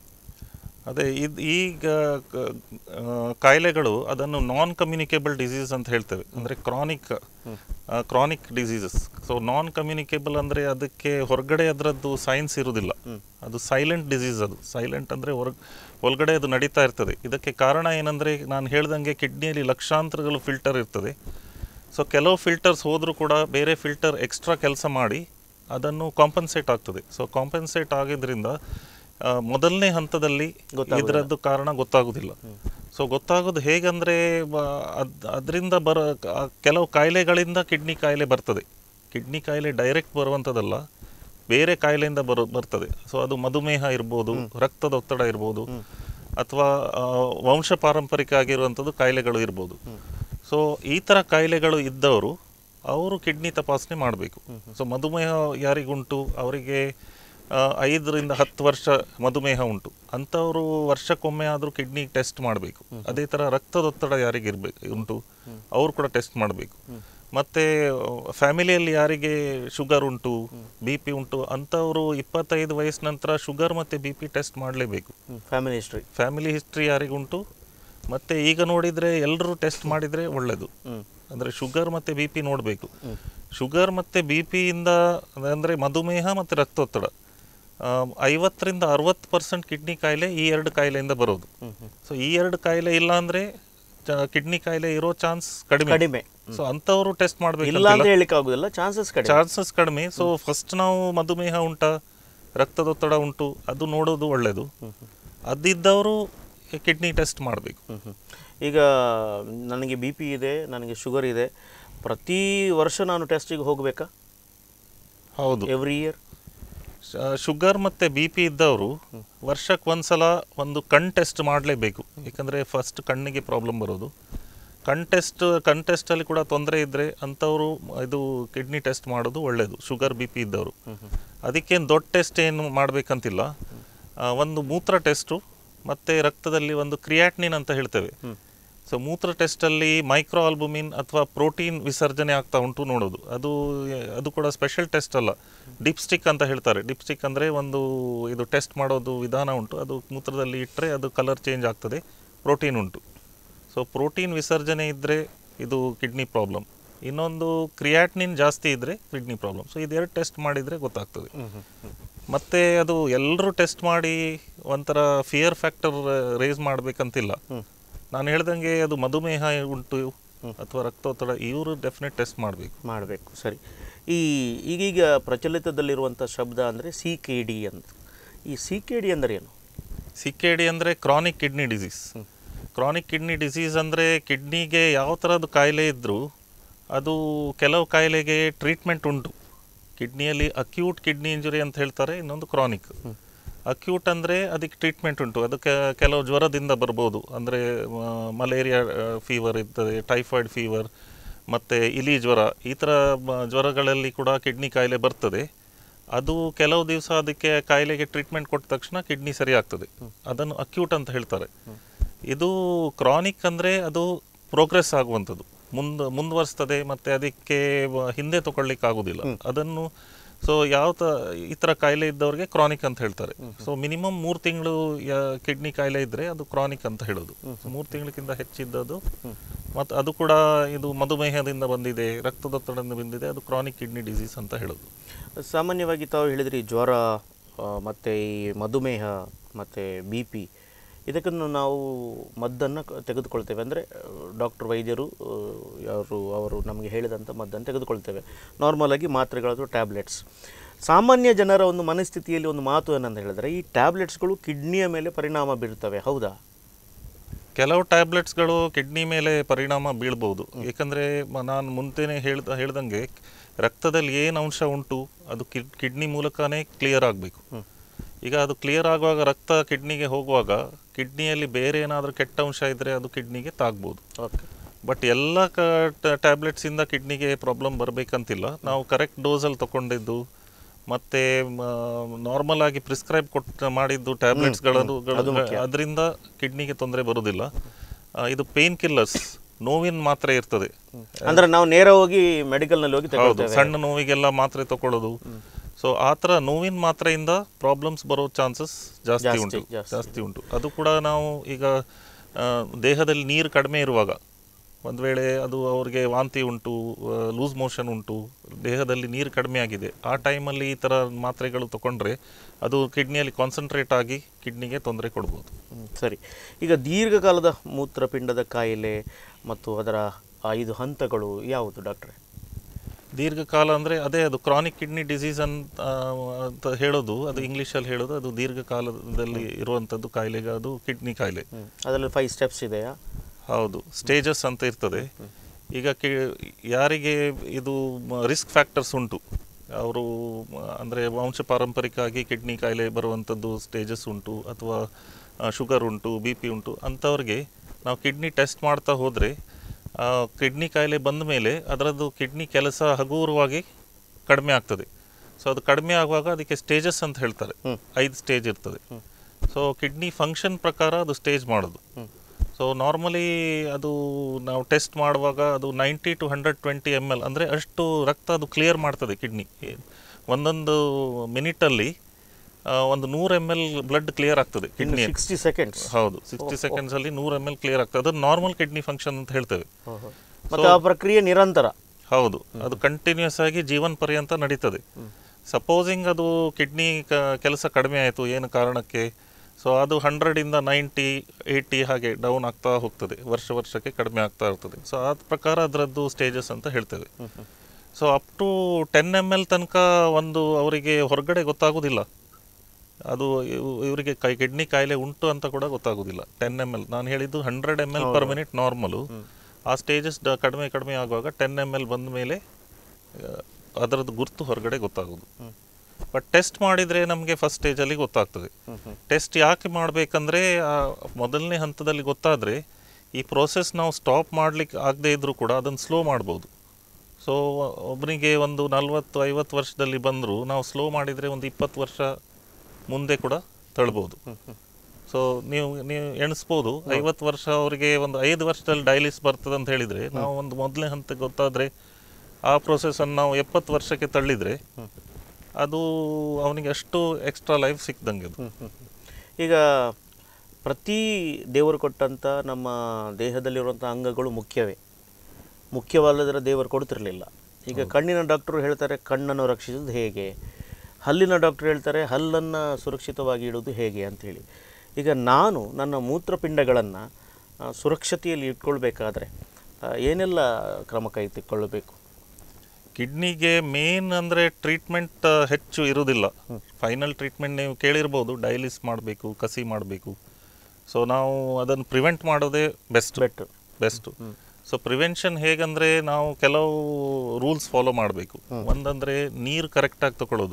ಅದೇ ಇದು ಈಗ ಕ- ಆ, ಕಾಯಿಲೆಗಳು ಅದನ್ನು ನಾನ್ ಕಮ್ಯುನಿಕೇಬಲ್ ಡಿಸೀಸ್ ಅಂತ ಹೇಳ್ತೇವೆ ಅಂದರೆ chronic chronic diseases so non communicable ಅಂದರೆ ಅದಕ್ಕೆ ಹೊರಗಡೆ ಅದರದ್ದು ಸೈನ್ಸ್ ಇರುವುದಿಲ್ಲ ಅದು ಸೈಲೆಂಟ್ ಡಿಸೀಸ್ ಅದು ಸೈಲೆಂಟ್ ಅಂದರೆ ಹೊರ ಒಳಗಡೆ ಅದು ನಡೀತಾ ಇರ್ತದೆ ಇದಕ್ಕೆ ಕಾರಣ ಏನಂದರೆ ನಾನು ಹೇಳ್ದಂಗೆ ಕಿಡ್ನಿಯಲ್ಲಿ ಲಕ್ಷಾಂತರಗಳು ಫಿಲ್ಟರ್ ಇರ್ತದೆ ಸೊ ಕೆಲವು ಫಿಲ್ಟರ್ಸ್ ಹೋದರೂ ಕೂಡ ಬೇರೆ ಫಿಲ್ಟರ್ ಎಕ್ಸ್ಟ್ರಾ ಕೆಲಸ ಮಾಡಿ ಅದನ್ನು ಕಾಂಪನ್ಸೇಟ್ ಆಗ್ತದೆ ಸೊ ಕಾಂಪನ್ಸೇಟ್ ಆಗಿದ್ರಿಂದ ಆ, ಮೊದಲನೇ ಹಂತದಲ್ಲಿ ಇದರದ್ದು ಕಾರಣ ಗೊತ್ತಾಗೋದಿಲ್ಲ ಸೊ ಗೊತ್ತಾಗೋದು ಹೇಗಂದ್ರೆ ಬ- ಅದ್ ಅದರಿಂದ ಬರ ಆ ಕೆಲವು ಕಾಯಿಲೆಗಳಿಂದ ಕಿಡ್ನಿ ಕಾಯಿಲೆ ಬರ್ತದೆ ಕಿಡ್ನಿ ಕಾಯಿಲೆ ಡೈರೆಕ್ಟ್ ಬರುವಂಥದ್ದಲ್ಲ ಬೇರೆ ಕಾಯಿಲೆಯಿಂದ ಬರೋ ಬರ್ತದೆ ಸೊ ಅದು ಮಧುಮೇಹ ಇರ್ಬೋದು ರಕ್ತದ ಒತ್ತಡ ಇರ್ಬೋದು ಅಥವಾ ಆ, ವಂಶ ಪಾರಂಪರಿಕ ಆಗಿರುವಂಥದ್ದು ಕಾಯಿಲೆಗಳು ಇರ್ಬೋದು ಸೊ ಈ ಥರ ಕಾಯಿಲೆಗಳು ಇದ್ದವರು ಅವರು ಕಿಡ್ನಿ ತಪಾಸಣೆ ಮಾಡಬೇಕು ಸೊ ಮಧುಮೇಹ ಯಾರಿಗುಂಟು ಅವರಿಗೆ ಆ, ಐದರಿಂದ ಹತ್ತು ವರ್ಷ ಮಧುಮೇಹ ಉಂಟು ಅಂಥವರು ವರ್ಷಕ್ಕೊಮ್ಮೆ ಆದರೂ ಕಿಡ್ನಿ ಟೆಸ್ಟ್ ಮಾಡಬೇಕು ಅದೇ ಥರ ರಕ್ತದೊತ್ತಡ ಯಾರಿಗೆ ಇರಬೇಕು ಉಂಟು ಅವರು ಕೂಡ ಟೆಸ್ಟ್ ಮಾಡಬೇಕು ಮತ್ತು ಫ್ಯಾಮಿಲಿಯಲ್ಲಿ ಯಾರಿಗೆ ಶುಗರ್ ಉಂಟು ಬಿ ಪಿ ಉಂಟು ಅಂಥವರು ಇಪ್ಪತ್ತೈದು ವಯಸ್ಸು ನಂತರ ಶುಗರ್ ಮತ್ತು ಬಿ ಪಿ ಟೆಸ್ಟ್ ಮಾಡಲೇಬೇಕು ಫ್ಯಾಮಿಲಿ ಹಿಸ್ಟ್ರಿ ಫ್ಯಾಮಿಲಿ ಹಿಸ್ಟ್ರಿ ಯಾರಿಗುಂಟು ಮತ್ತು ಈಗ ನೋಡಿದರೆ ಎಲ್ಲರೂ ಟೆಸ್ಟ್ ಮಾಡಿದರೆ ಒಳ್ಳೆಯದು ಹ್ಮ್. ಅಂದರೆ ಶುಗರ್ ಮತ್ತು ಬಿ ಪಿ ನೋಡಬೇಕು ಶುಗರ್ ಮತ್ತು ಬಿ ಪಿಯಿಂದ ಅಂದರೆ ಮಧುಮೇಹ ಮತ್ತು ರಕ್ತೊತ್ತಡ ಐವತ್ತರಿಂದ ಅರವತ್ತು ಪರ್ಸೆಂಟ್ ಕಿಡ್ನಿ ಕಾಯಿಲೆ ಈ ಎರಡು ಕಾಯಿಲೆಯಿಂದ ಬರೋದು ಸೊ ಈ ಎರಡು ಕಾಯಿಲೆ ಇಲ್ಲ ಅಂದರೆ ಕಿಡ್ನಿ ಕಾಯಿಲೆ ಇರೋ ಚಾನ್ಸ್ ಕಡಿಮೆ ಕಡಿಮೆ. ಸೊ ಅಂಥವರು ಟೆಸ್ಟ್ ಇಲ್ಲ ಮಾಡಬೇಕು ಅಂತ ಹೇಳಿಕ್ಕೆ ಆಗುದಿಲ್ಲ ಚಾನ್ಸಸ್ ಕಡಿಮೆ ಚಾನ್ಸಸ್ ಕಡಿಮೆ ಸೊ ಫಸ್ಟ್ ನಾವು ಮಧುಮೇಹ ಉಂಟಾ ರಕ್ತದೊತ್ತಡ ಉಂಟು ಅದು ನೋಡೋದು ಒಳ್ಳೆಯದು ಅದಿದ್ದವರು ಕಿಡ್ನಿ ಟೆಸ್ಟ್ ಮಾಡಬೇಕು ಹ್ಮ್, ಹ್ಮ್. ಈಗ ನನಗೆ ಬಿ ಪಿ ಇದೆ ನನಗೆ ಶುಗರ್ ಇದೆ ಪ್ರತಿ ವರ್ಷ ನಾನು ಟೆಸ್ಟಿಗೆ ಹೋಗಬೇಕಾ ಹೌದು ಎವ್ರಿ ಇಯರ್ ಶುಗರ್ ಮತ್ತು ಬಿ ಪಿ ಇದ್ದವರು ವರ್ಷಕ್ಕೆ ಒಂದ್ಸಲ ಒಂದು ಕಣ್ ಟೆಸ್ಟ್ ಮಾಡಲೇಬೇಕು ಯಾಕಂದರೆ ಫಸ್ಟ್ ಕಣ್ಣಿಗೆ ಪ್ರಾಬ್ಲಮ್ ಬರೋದು ಕಣ್ ಟೆಸ್ಟ್ ಕಣ್ ಟೆಸ್ಟಲ್ಲಿ ಕೂಡ ತೊಂದರೆ ಇದ್ದರೆ ಅಂಥವರು ಇದು ಕಿಡ್ನಿ ಟೆಸ್ಟ್ ಮಾಡೋದು ಒಳ್ಳೆಯದು ಶುಗರ್ ಬಿ ಪಿ ಇದ್ದವರು ಅದಕ್ಕೇನು ದೊಡ್ಡ ಟೆಸ್ಟ್ ಏನು ಮಾಡಬೇಕಂತಿಲ್ಲ ಒಂದು ಮೂತ್ರ ಟೆಸ್ಟು ಮತ್ತು ರಕ್ತದಲ್ಲಿ ಒಂದು ಕ್ರಿಯಾಟ್ನಿನ್ ಅಂತ ಹೇಳ್ತೇವೆ ಸೊ ಮೂತ್ರ ಟೆಸ್ಟಲ್ಲಿ ಮೈಕ್ರೋ ಆಲ್ಬುಮಿನ್ ಅಥವಾ ಪ್ರೋಟೀನ್ ವಿಸರ್ಜನೆ ಆಗ್ತಾ ಉಂಟು ನೋಡೋದು ಅದು ಅದು ಕೂಡ ಸ್ಪೆಷಲ್ ಟೆಸ್ಟ್ ಅಲ್ಲ ಡಿಪ್ಸ್ಟಿಕ್ ಅಂತ ಹೇಳ್ತಾರೆ ಡಿಪ್ಸ್ಟಿಕ್ ಅಂದರೆ ಒಂದು ಇದು ಟೆಸ್ಟ್ ಮಾಡೋದು ವಿಧಾನ ಉಂಟು ಅದು ಮೂತ್ರದಲ್ಲಿ ಇಟ್ಟರೆ ಅದು ಕಲರ್ ಚೇಂಜ್ ಆಗ್ತದೆ ಪ್ರೋಟೀನ್ ಉಂಟು ಸೊ ಪ್ರೋಟೀನ್ ವಿಸರ್ಜನೆ ಇದ್ದರೆ ಇದು ಕಿಡ್ನಿ ಪ್ರಾಬ್ಲಮ್ ಇನ್ನೊಂದು ಕ್ರಿಯಾಟ್ನಿನ್ ಜಾಸ್ತಿ ಇದ್ದರೆ ಕಿಡ್ನಿ ಪ್ರಾಬ್ಲಮ್ ಸೊ ಇದೆರಡು ಟೆಸ್ಟ್ ಮಾಡಿದರೆ ಗೊತ್ತಾಗ್ತದೆ ಮತ್ತೆ ಅದು ಎಲ್ಲರೂ ಟೆಸ್ಟ್ ಮಾಡಿ ಒಂಥರ ಫಿಯರ್ ಫ್ಯಾಕ್ಟರ್ ರೇಸ್ ಮಾಡಬೇಕಂತಿಲ್ಲ ನಾನು ಹೇಳ್ದಂಗೆ ಅದು ಮಧುಮೇಹ ಉಂಟು ಅಥವಾ ರಕ್ತೊತ್ತಡ ಇವರು ಡೆಫಿನೆಟ್ ಟೆಸ್ಟ್ ಮಾಡಬೇಕು ಮಾಡಬೇಕು ಸರಿ ಈ ಈಗೀಗ ಪ್ರಚಲಿತದಲ್ಲಿರುವಂಥ ಶಬ್ದ ಅಂದರೆ ಸಿ ಕೆ ಡಿ ಅಂತ ಈ ಸಿ ಕೆ ಡಿ ಅಂದರೆ ಏನು ಸಿ ಕೆ ಡಿ ಅಂದರೆ chronic kidney disease chronic kidney disease ಅಂದರೆ ಕಿಡ್ನಿಗೆ ಯಾವ ಥರದ್ದು ಕಾಯಿಲೆ ಇದ್ದರೂ ಅದು ಕೆಲವು ಕಾಯಿಲೆಗೆ ಟ್ರೀಟ್ಮೆಂಟ್ ಉಂಟು ಕಿಡ್ನಿಯಲ್ಲಿ ಅಕ್ಯೂಟ್ ಕಿಡ್ನಿ ಇಂಜುರಿ ಅಂತ ಹೇಳ್ತಾರೆ ಇನ್ನೊಂದು ಕ್ರಾನಿಕ್ ಅಕ್ಯೂಟ್ ಅಂದರೆ ಅದಕ್ಕೆ ಟ್ರೀಟ್ಮೆಂಟ್ ಉಂಟು ಅದಕ್ಕೆ ಕೆಲವು ಜ್ವರದಿಂದ ಬರ್ಬೋದು ಅಂದರೆ ಮಲೇರಿಯಾ ಫೀವರ್ ಇರ್ತದೆ ಟೈಫಾಯ್ಡ್ ಫೀವರ್ ಮತ್ತು ಇಲಿ ಜ್ವರ ಈ ಥರ ಮ- ಜ್ವರಗಳಲ್ಲಿ ಕೂಡ ಕಿಡ್ನಿ ಕಾಯಿಲೆ ಬರ್ತದೆ ಅದು ಕೆಲವು ದಿವಸ ಅದಕ್ಕೆ ಕಾಯಿಲೆಗೆ ಟ್ರೀಟ್ಮೆಂಟ್ ಕೊಟ್ಟ ತಕ್ಷಣ ಕಿಡ್ನಿ ಸರಿ ಆಗ್ತದೆ ಅದನ್ನು ಅಕ್ಯೂಟ್ ಅಂತ ಹೇಳ್ತಾರೆ ಇದು ಕ್ರಾನಿಕ್ ಅಂದರೆ ಅದು ಪ್ರೋಗ್ರೆಸ್ ಆಗುವಂಥದ್ದು ಮುಂದೆ ಮುಂದುವರಿಸ್ತದೆ ಮತ್ತು ಅದಕ್ಕೆ ವ- ಹಿಂದೆ ತಗೊಳ್ಳಿಕ್ಕೆ ಆಗೋದಿಲ್ಲ ಅದನ್ನು ಸೊ ಯಾವ ತ ಈ ಥರ ಕಾಯಿಲೆ ಇದ್ದವ್ರಿಗೆ ಕ್ರಾನಿಕ್ ಅಂತ ಹೇಳ್ತಾರೆ ಸೊ ಮಿನಿಮಮ್ ಮೂರು ತಿಂಗಳು ಕಿಡ್ನಿ ಕಾಯಿಲೆ ಇದ್ದರೆ ಅದು ಕ್ರಾನಿಕ್ ಅಂತ ಹೇಳೋದು ಮೂರು ತಿಂಗಳಕ್ಕಿಂತ ಹೆಚ್ಚಿದ್ದದು ಮತ್ತು ಅದು ಕೂಡ ಇದು ಮಧುಮೇಹದಿಂದ ಬಂದಿದೆ ರಕ್ತದೊತ್ತಡದಿಂದ ಬಂದಿದೆ ಅದು ಕ್ರಾನಿಕ್ ಕಿಡ್ನಿ ಡಿಸೀಸ್ ಅಂತ ಹೇಳೋದು ಸಾಮಾನ್ಯವಾಗಿ ತಾವು ಹೇಳಿದ್ರಿ ಜ್ವರ ಆ, ಮತ್ತು ಈ ಮಧುಮೇಹ ಮತ್ತು ಬಿ ಪಿ ಇದಕ್ಕನ್ನು ನಾವು ಮದ್ದನ್ನು ಕ- ತೆಗೆದುಕೊಳ್ತೇವೆ ಅಂದರೆ ಡಾಕ್ಟರ್ ವೈದ್ಯರು ಆ, ಯಾರು ಅವರು ನಮಗೆ ಹೇಳಿದಂಥ ಮದ್ದನ್ನು ತೆಗೆದುಕೊಳ್ತೇವೆ ನಾರ್ಮಲಾಗಿ ಮಾತ್ರೆಗಳು ಅಥವಾ ಟ್ಯಾಬ್ಲೆಟ್ಸ್ ಸಾಮಾನ್ಯ ಜನರ ಒಂದು ಮನಸ್ಥಿತಿಯಲ್ಲಿ ಒಂದು ಮಾತು ಏನಂತ ಹೇಳಿದ್ರೆ ಈ ಟ್ಯಾಬ್ಲೆಟ್ಸ್ಗಳು ಕಿಡ್ನಿಯ ಮೇಲೆ ಪರಿಣಾಮ ಬೀರ್ತವೆ ಹೌದಾ ಕೆಲವು ಟ್ಯಾಬ್ಲೆಟ್ಸ್ಗಳು ಕಿಡ್ನಿ ಮೇಲೆ ಪರಿಣಾಮ ಬೀಳ್ಬೋದು ಏಕೆಂದರೆ ನಾನು ಮುಂಚೆನೇ ಹೇಳ್ದ ಹೇಳ್ದಂಗೆ ರಕ್ತದಲ್ಲಿ ಏನು ಅಂಶ ಉಂಟು ಅದು ಕಿಡ್ ಕಿಡ್ನಿ ಮೂಲಕನೇ ಕ್ಲಿಯರ್ ಆಗಬೇಕು ಈಗ ಅದು ಕ್ಲಿಯರ್ ಆಗುವಾಗ ರಕ್ತ ಕಿಡ್ನಿಗೆ ಹೋಗುವಾಗ ಕಿಡ್ನಿಯಲ್ಲಿ ಬೇರೆ ಏನಾದರೂ ಕೆಟ್ಟ ಅಂಶ ಇದ್ದರೆ ಅದು ಕಿಡ್ನಿಗೆ ತಾಗ್ಬೋದು ಓಕೆ ಬಟ್ ಎಲ್ಲ ಕ ಟ್ಯಾಬ್ಲೆಟ್ಸಿಂದ ಕಿಡ್ನಿಗೆ ಪ್ರಾಬ್ಲಮ್ ಬರಬೇಕಂತಿಲ್ಲ ನಾವು ಕರೆಕ್ಟ್ ಡೋಸಲ್ಲಿ ತಗೊಂಡಿದ್ದು ಮತ್ತು ನಾರ್ಮಲ್ ಆಗಿ ಪ್ರಿಸ್ಕ್ರೈಬ್ ಕೊಟ್ಟು ಮಾಡಿದ್ದು ಟ್ಯಾಬ್ಲೆಟ್ಸ್ಗಳನ್ನು ಅದರಿಂದ ಕಿಡ್ನಿಗೆ ತೊಂದರೆ ಬರೋದಿಲ್ಲ ಆ, ಇದು ಪೇನ್ ಕಿಲ್ಲರ್ಸ್ ನೋವಿನ ಮಾತ್ರೆ ಇರ್ತದೆ ಅಂದರೆ ನಾವು ನೇರ ಹೋಗಿ ಮೆಡಿಕಲ್ನಲ್ಲಿ ಹೋಗಿ ಹೌದು ತಗೊಳ್ತೇವೆ ಸಣ್ಣ ನೋವಿಗೆಲ್ಲ ಮಾತ್ರೆ ತಗೊಳ್ಳೋದು ಸೊ ಆ ಥರ ನೋವಿನ ಮಾತ್ರೆಯಿಂದ ಪ್ರಾಬ್ಲಮ್ಸ್ ಬರೋ ಚಾನ್ಸಸ್ ಜಾಸ್ತಿ ಜಾಸ್ತಿ, ಉಂಟು ಜಾಸ್ತಿ. ಜಾಸ್ತಿ ಉಂಟು ಅದು ಕೂಡ ನಾವು ಈಗ ಆ, ದೇಹದಲ್ಲಿ ನೀರು ಕಡಿಮೆ ಇರುವಾಗ ಒಂದು ವೇಳೆ ಅದು ಅವ್ರಿಗೆ ವಾಂತಿ ಉಂಟು ಲೂಸ್ ಮೋಷನ್ ಉಂಟು ದೇಹದಲ್ಲಿ ನೀರು ಕಡಿಮೆ ಆಗಿದೆ ಆ ಟೈಮಲ್ಲಿ ಈ ಥರ ಮಾತ್ರೆಗಳು ತಗೊಂಡ್ರೆ ಅದು ಕಿಡ್ನಿಯಲ್ಲಿ ಕಾನ್ಸಂಟ್ರೇಟ್ ಆಗಿ ಕಿಡ್ನಿಗೆ ತೊಂದರೆ ಕೊಡ್ಬೋದು ಹ್ಮ್, ಸರಿ ಈಗ ದೀರ್ಘಕಾಲದ ಮೂತ್ರಪಿಂಡದ ಕಾಯಿಲೆ ಮತ್ತು ಅದರ ಐದು ಹಂತಗಳು ಯಾವುದು ಡಾಕ್ಟ್ರೆ ದೀರ್ಘಕಾಲ ಅಂದರೆ ಅದೇ ಅದು ಕ್ರಾನಿಕ್ ಕಿಡ್ನಿ ಡಿಸೀಸ್ ಅಂತ ಆ, ಅಂತ ಹೇಳೋದು ಅದು ಇಂಗ್ಲೀಷಲ್ಲಿ ಹೇಳೋದು ಅದು ದೀರ್ಘಕಾಲದಲ್ಲಿ ಇರುವಂಥದ್ದು ಕಾಯಿಲೆಗೆ ಅದು ಕಿಡ್ನಿ ಕಾಯಿಲೆ ಹ್ಮ್. ಅದರಲ್ಲಿ ಫೈವ್ ಸ್ಟೆಪ್ಸ್ ಇದೆಯಾ ಹೌದು ಸ್ಟೇಜಸ್ ಅಂತ ಇರ್ತದೆ ಈಗ ಕಿ ಯಾರಿಗೆ ಇದು ರಿಸ್ಕ್ ಫ್ಯಾಕ್ಟರ್ಸ್ ಉಂಟು ಅವರು ಅಂದರೆ ವಂಶ ಪಾರಂಪರಿಕವಾಗಿ ಕಿಡ್ನಿ ಕಾಯಿಲೆ ಬರುವಂಥದ್ದು ಸ್ಟೇಜಸ್ ಉಂಟು ಅಥವಾ ಶುಗರ್ ಉಂಟು ಬಿ ಪಿ ಉಂಟು ಅಂಥವ್ರಿಗೆ ನಾವು ಕಿಡ್ನಿ ಟೆಸ್ಟ್ ಮಾಡ್ತಾ ಹೋದರೆ ಕಿಡ್ನಿ ಕಾಯಿಲೆ ಬಂದ ಮೇಲೆ ಅದರದ್ದು ಕಿಡ್ನಿ ಕೆಲಸ ಹಗುರವಾಗಿ ಕಡಿಮೆ ಆಗ್ತದೆ ಸೊ ಅದು ಕಡಿಮೆ ಆಗುವಾಗ ಅದಕ್ಕೆ ಸ್ಟೇಜಸ್ ಅಂತ ಹೇಳ್ತಾರೆ ಐದು ಸ್ಟೇಜ್ ಇರ್ತದೆ ಸೊ ಕಿಡ್ನಿ ಫಂಕ್ಷನ್ ಪ್ರಕಾರ ಅದು ಸ್ಟೇಜ್ ಮಾಡೋದು ಸೊ ನಾರ್ಮಲಿ ಅದು ನಾವು ಟೆಸ್ಟ್ ಮಾಡುವಾಗ ಅದು ninety to hundred twenty M L ಅಂದರೆ ಅಷ್ಟು ರಕ್ತ ಅದು ಕ್ಲಿಯರ್ ಮಾಡ್ತದೆ ಕಿಡ್ನಿ ಒಂದೊಂದು ಮಿನಿಟಲ್ಲಿ ಒಂದು ನೂರು ಎಮ್ ಎಲ್ ಬ್ಲಡ್ ಕ್ಲಿಯರ್ ಆಗ್ತದೆ ಕಿಡ್ನಿ ಸಿಕ್ಸ್ಟಿ ಸೆಕೆಂಡ್ಸ್ ಹೌದು ಸಿಕ್ಸ್ಟಿ ಸೆಕೆಂಡ್ಸಲ್ಲಿ ನೂರು ಎಮ್ ಎಲ್ ಕ್ಲಿಯರ್ ಆಗ್ತದೆ ಅದು ನಾರ್ಮಲ್ ಕಿಡ್ನಿ ಫಂಕ್ಷನ್ ಅಂತ ಹೇಳ್ತೇವೆ ಮತ್ತು ಆ ಪ್ರಕ್ರಿಯೆ ನಿರಂತರ ಹೌದು ಅದು ಕಂಟಿನ್ಯೂಸ್ ಆಗಿ ಜೀವನ ಪರ್ಯಂತ ನಡೀತದೆ ಸಪೋಸಿಂಗ್ ಅದು ಕಿಡ್ನಿ ಕೆಲಸ ಕಡಿಮೆ ಆಯಿತು ಏನು ಕಾರಣಕ್ಕೆ ಸೊ ಅದು ಹಂಡ್ರೆಡಿಂದ ನೈಂಟಿ ಏಯ್ಟಿ ಹಾಗೆ ಡೌನ್ ಆಗ್ತಾ ಹೋಗ್ತದೆ ವರ್ಷ ವರ್ಷಕ್ಕೆ ಕಡಿಮೆ ಆಗ್ತಾ ಇರ್ತದೆ ಸೊ ಆ ಪ್ರಕಾರ ಅದರದ್ದು ಸ್ಟೇಜಸ್ ಅಂತ ಹೇಳ್ತೇವೆ so up to ten M L ತನಕ ಒಂದು ಅವರಿಗೆ ಹೊರಗಡೆ ಗೊತ್ತಾಗೋದಿಲ್ಲ ಅದು ಇವ್- ಇವರಿಗೆ ಕೈ ಕಿಡ್ನಿ ಕಾಯಿಲೆ ಉಂಟು ಅಂತ ಕೂಡ ಗೊತ್ತಾಗೋದಿಲ್ಲ ಟೆನ್ ಎಮ್ ಎಲ್ ನಾನು ಹೇಳಿದ್ದು hundred M L per minute normal ಆ ಸ್ಟೇಜಸ್ ಕಡಿಮೆ ಕಡಿಮೆ ಆಗುವಾಗ ಟೆನ್ ಎಮ್ ಎಲ್ ಬಂದ ಮೇಲೆ ಅದರದ್ದು ಗುರ್ತು ಹೊರಗಡೆ ಗೊತ್ತಾಗೋದು ಬಟ್ ಟೆಸ್ಟ್ ಮಾಡಿದರೆ ನಮಗೆ ಫಸ್ಟ್ ಸ್ಟೇಜಲ್ಲಿ ಗೊತ್ತಾಗ್ತದೆ ಟೆಸ್ಟ್ ಯಾಕೆ ಮಾಡಬೇಕಂದ್ರೆ ಮೊದಲನೇ ಹಂತದಲ್ಲಿ ಗೊತ್ತಾದರೆ ಈ ಪ್ರೋಸೆಸ್ ನಾವು ಸ್ಟಾಪ್ ಮಾಡ್ಲಿಕ್ಕೆ ಆಗದೇ ಇದ್ರೂ ಕೂಡ ಅದನ್ನು ಸ್ಲೋ ಮಾಡ್ಬೋದು ಸೊ ಒಬ್ಬನಿಗೆ ಒಂದು ನಲ್ವತ್ತು ಐವತ್ತು ವರ್ಷದಲ್ಲಿ ಬಂದರೂ ನಾವು ಸ್ಲೋ ಮಾಡಿದರೆ ಒಂದು ಇಪ್ಪತ್ತು ವರ್ಷ ಮುಂದೆ ಕೂಡ ತಳ್ಬೋದು ಸೊ ನೀವು ನೀವು ಎಣಿಸ್ಬೋದು ಐವತ್ತು ವರ್ಷ ಅವರಿಗೆ ಒಂದು ಐದು ವರ್ಷದಲ್ಲಿ ಡೈಲಿಸ್ ಬರ್ತದೆ ಅಂತ ಹೇಳಿದರೆ ನಾವು ಒಂದು ಮೊದಲನೇ ಹಂತಕ್ಕೆ ಗೊತ್ತಾದರೆ ಆ ಪ್ರೊಸೆಸನ್ನು ನಾವು ಎಪ್ಪತ್ತು ವರ್ಷಕ್ಕೆ ತಳ್ಳಿದರೆ ಅದು ಅವನಿಗೆ ಅಷ್ಟು ಎಕ್ಸ್ಟ್ರಾ ಲೈಫ್ ಸಿಕ್ದಂಗೆ ಅದು ಈಗ ಪ್ರತಿ ದೇವರು ಕೊಟ್ಟಂಥ ನಮ್ಮ ದೇಹದಲ್ಲಿರುವಂಥ ಅಂಗಗಳು ಮುಖ್ಯವೇ ಮುಖ್ಯವಲ್ಲದ್ರೆ ದೇವರು ಕೊಡ್ತಿರಲಿಲ್ಲ ಈಗ ಕಣ್ಣಿನ ಡಾಕ್ಟರು ಹೇಳ್ತಾರೆ ಕಣ್ಣನ್ನು ರಕ್ಷಿಸೋದು ಹೇಗೆ ಹಲ್ಲಿನ ಡಾಕ್ಟರ್ ಹೇಳ್ತಾರೆ ಹಲ್ಲನ್ನು ಸುರಕ್ಷಿತವಾಗಿ ಇಡೋದು ಹೇಗೆ ಅಂಥೇಳಿ ಈಗ ನಾನು ನನ್ನ ಮೂತ್ರಪಿಂಡಗಳನ್ನು ಸುರಕ್ಷತೆಯಲ್ಲಿ ಇಟ್ಕೊಳ್ಬೇಕಾದ್ರೆ ಆ, ಏನೆಲ್ಲ ಕ್ರಮ ಕೈಗೊಳ್ಳಬೇಕು ಕಿಡ್ನಿಗೆ ಮೇನ್ ಅಂದರೆ ಟ್ರೀಟ್ಮೆಂಟ್ ಹೆಚ್ಚು ಇರುವುದಿಲ್ಲ ಫೈನಲ್ ಟ್ರೀಟ್ಮೆಂಟ್ ನೀವು ಕೇಳಿರ್ಬೋದು ಡೈಲಿಸ್ ಮಾಡಬೇಕು ಕಸಿ ಮಾಡಬೇಕು ಸೊ ನಾವು ಅದನ್ನು ಪ್ರಿವೆಂಟ್ ಮಾಡೋದೇ best better best so prevention ಹೇಗಂದರೆ ನಾವು ಕೆಲವು ರೂಲ್ಸ್ ಫಾಲೋ ಮಾಡಬೇಕು ಒಂದಂದರೆ ನೀರು ಕರೆಕ್ಟಾಗಿ ತಗೊಳ್ಳೋದು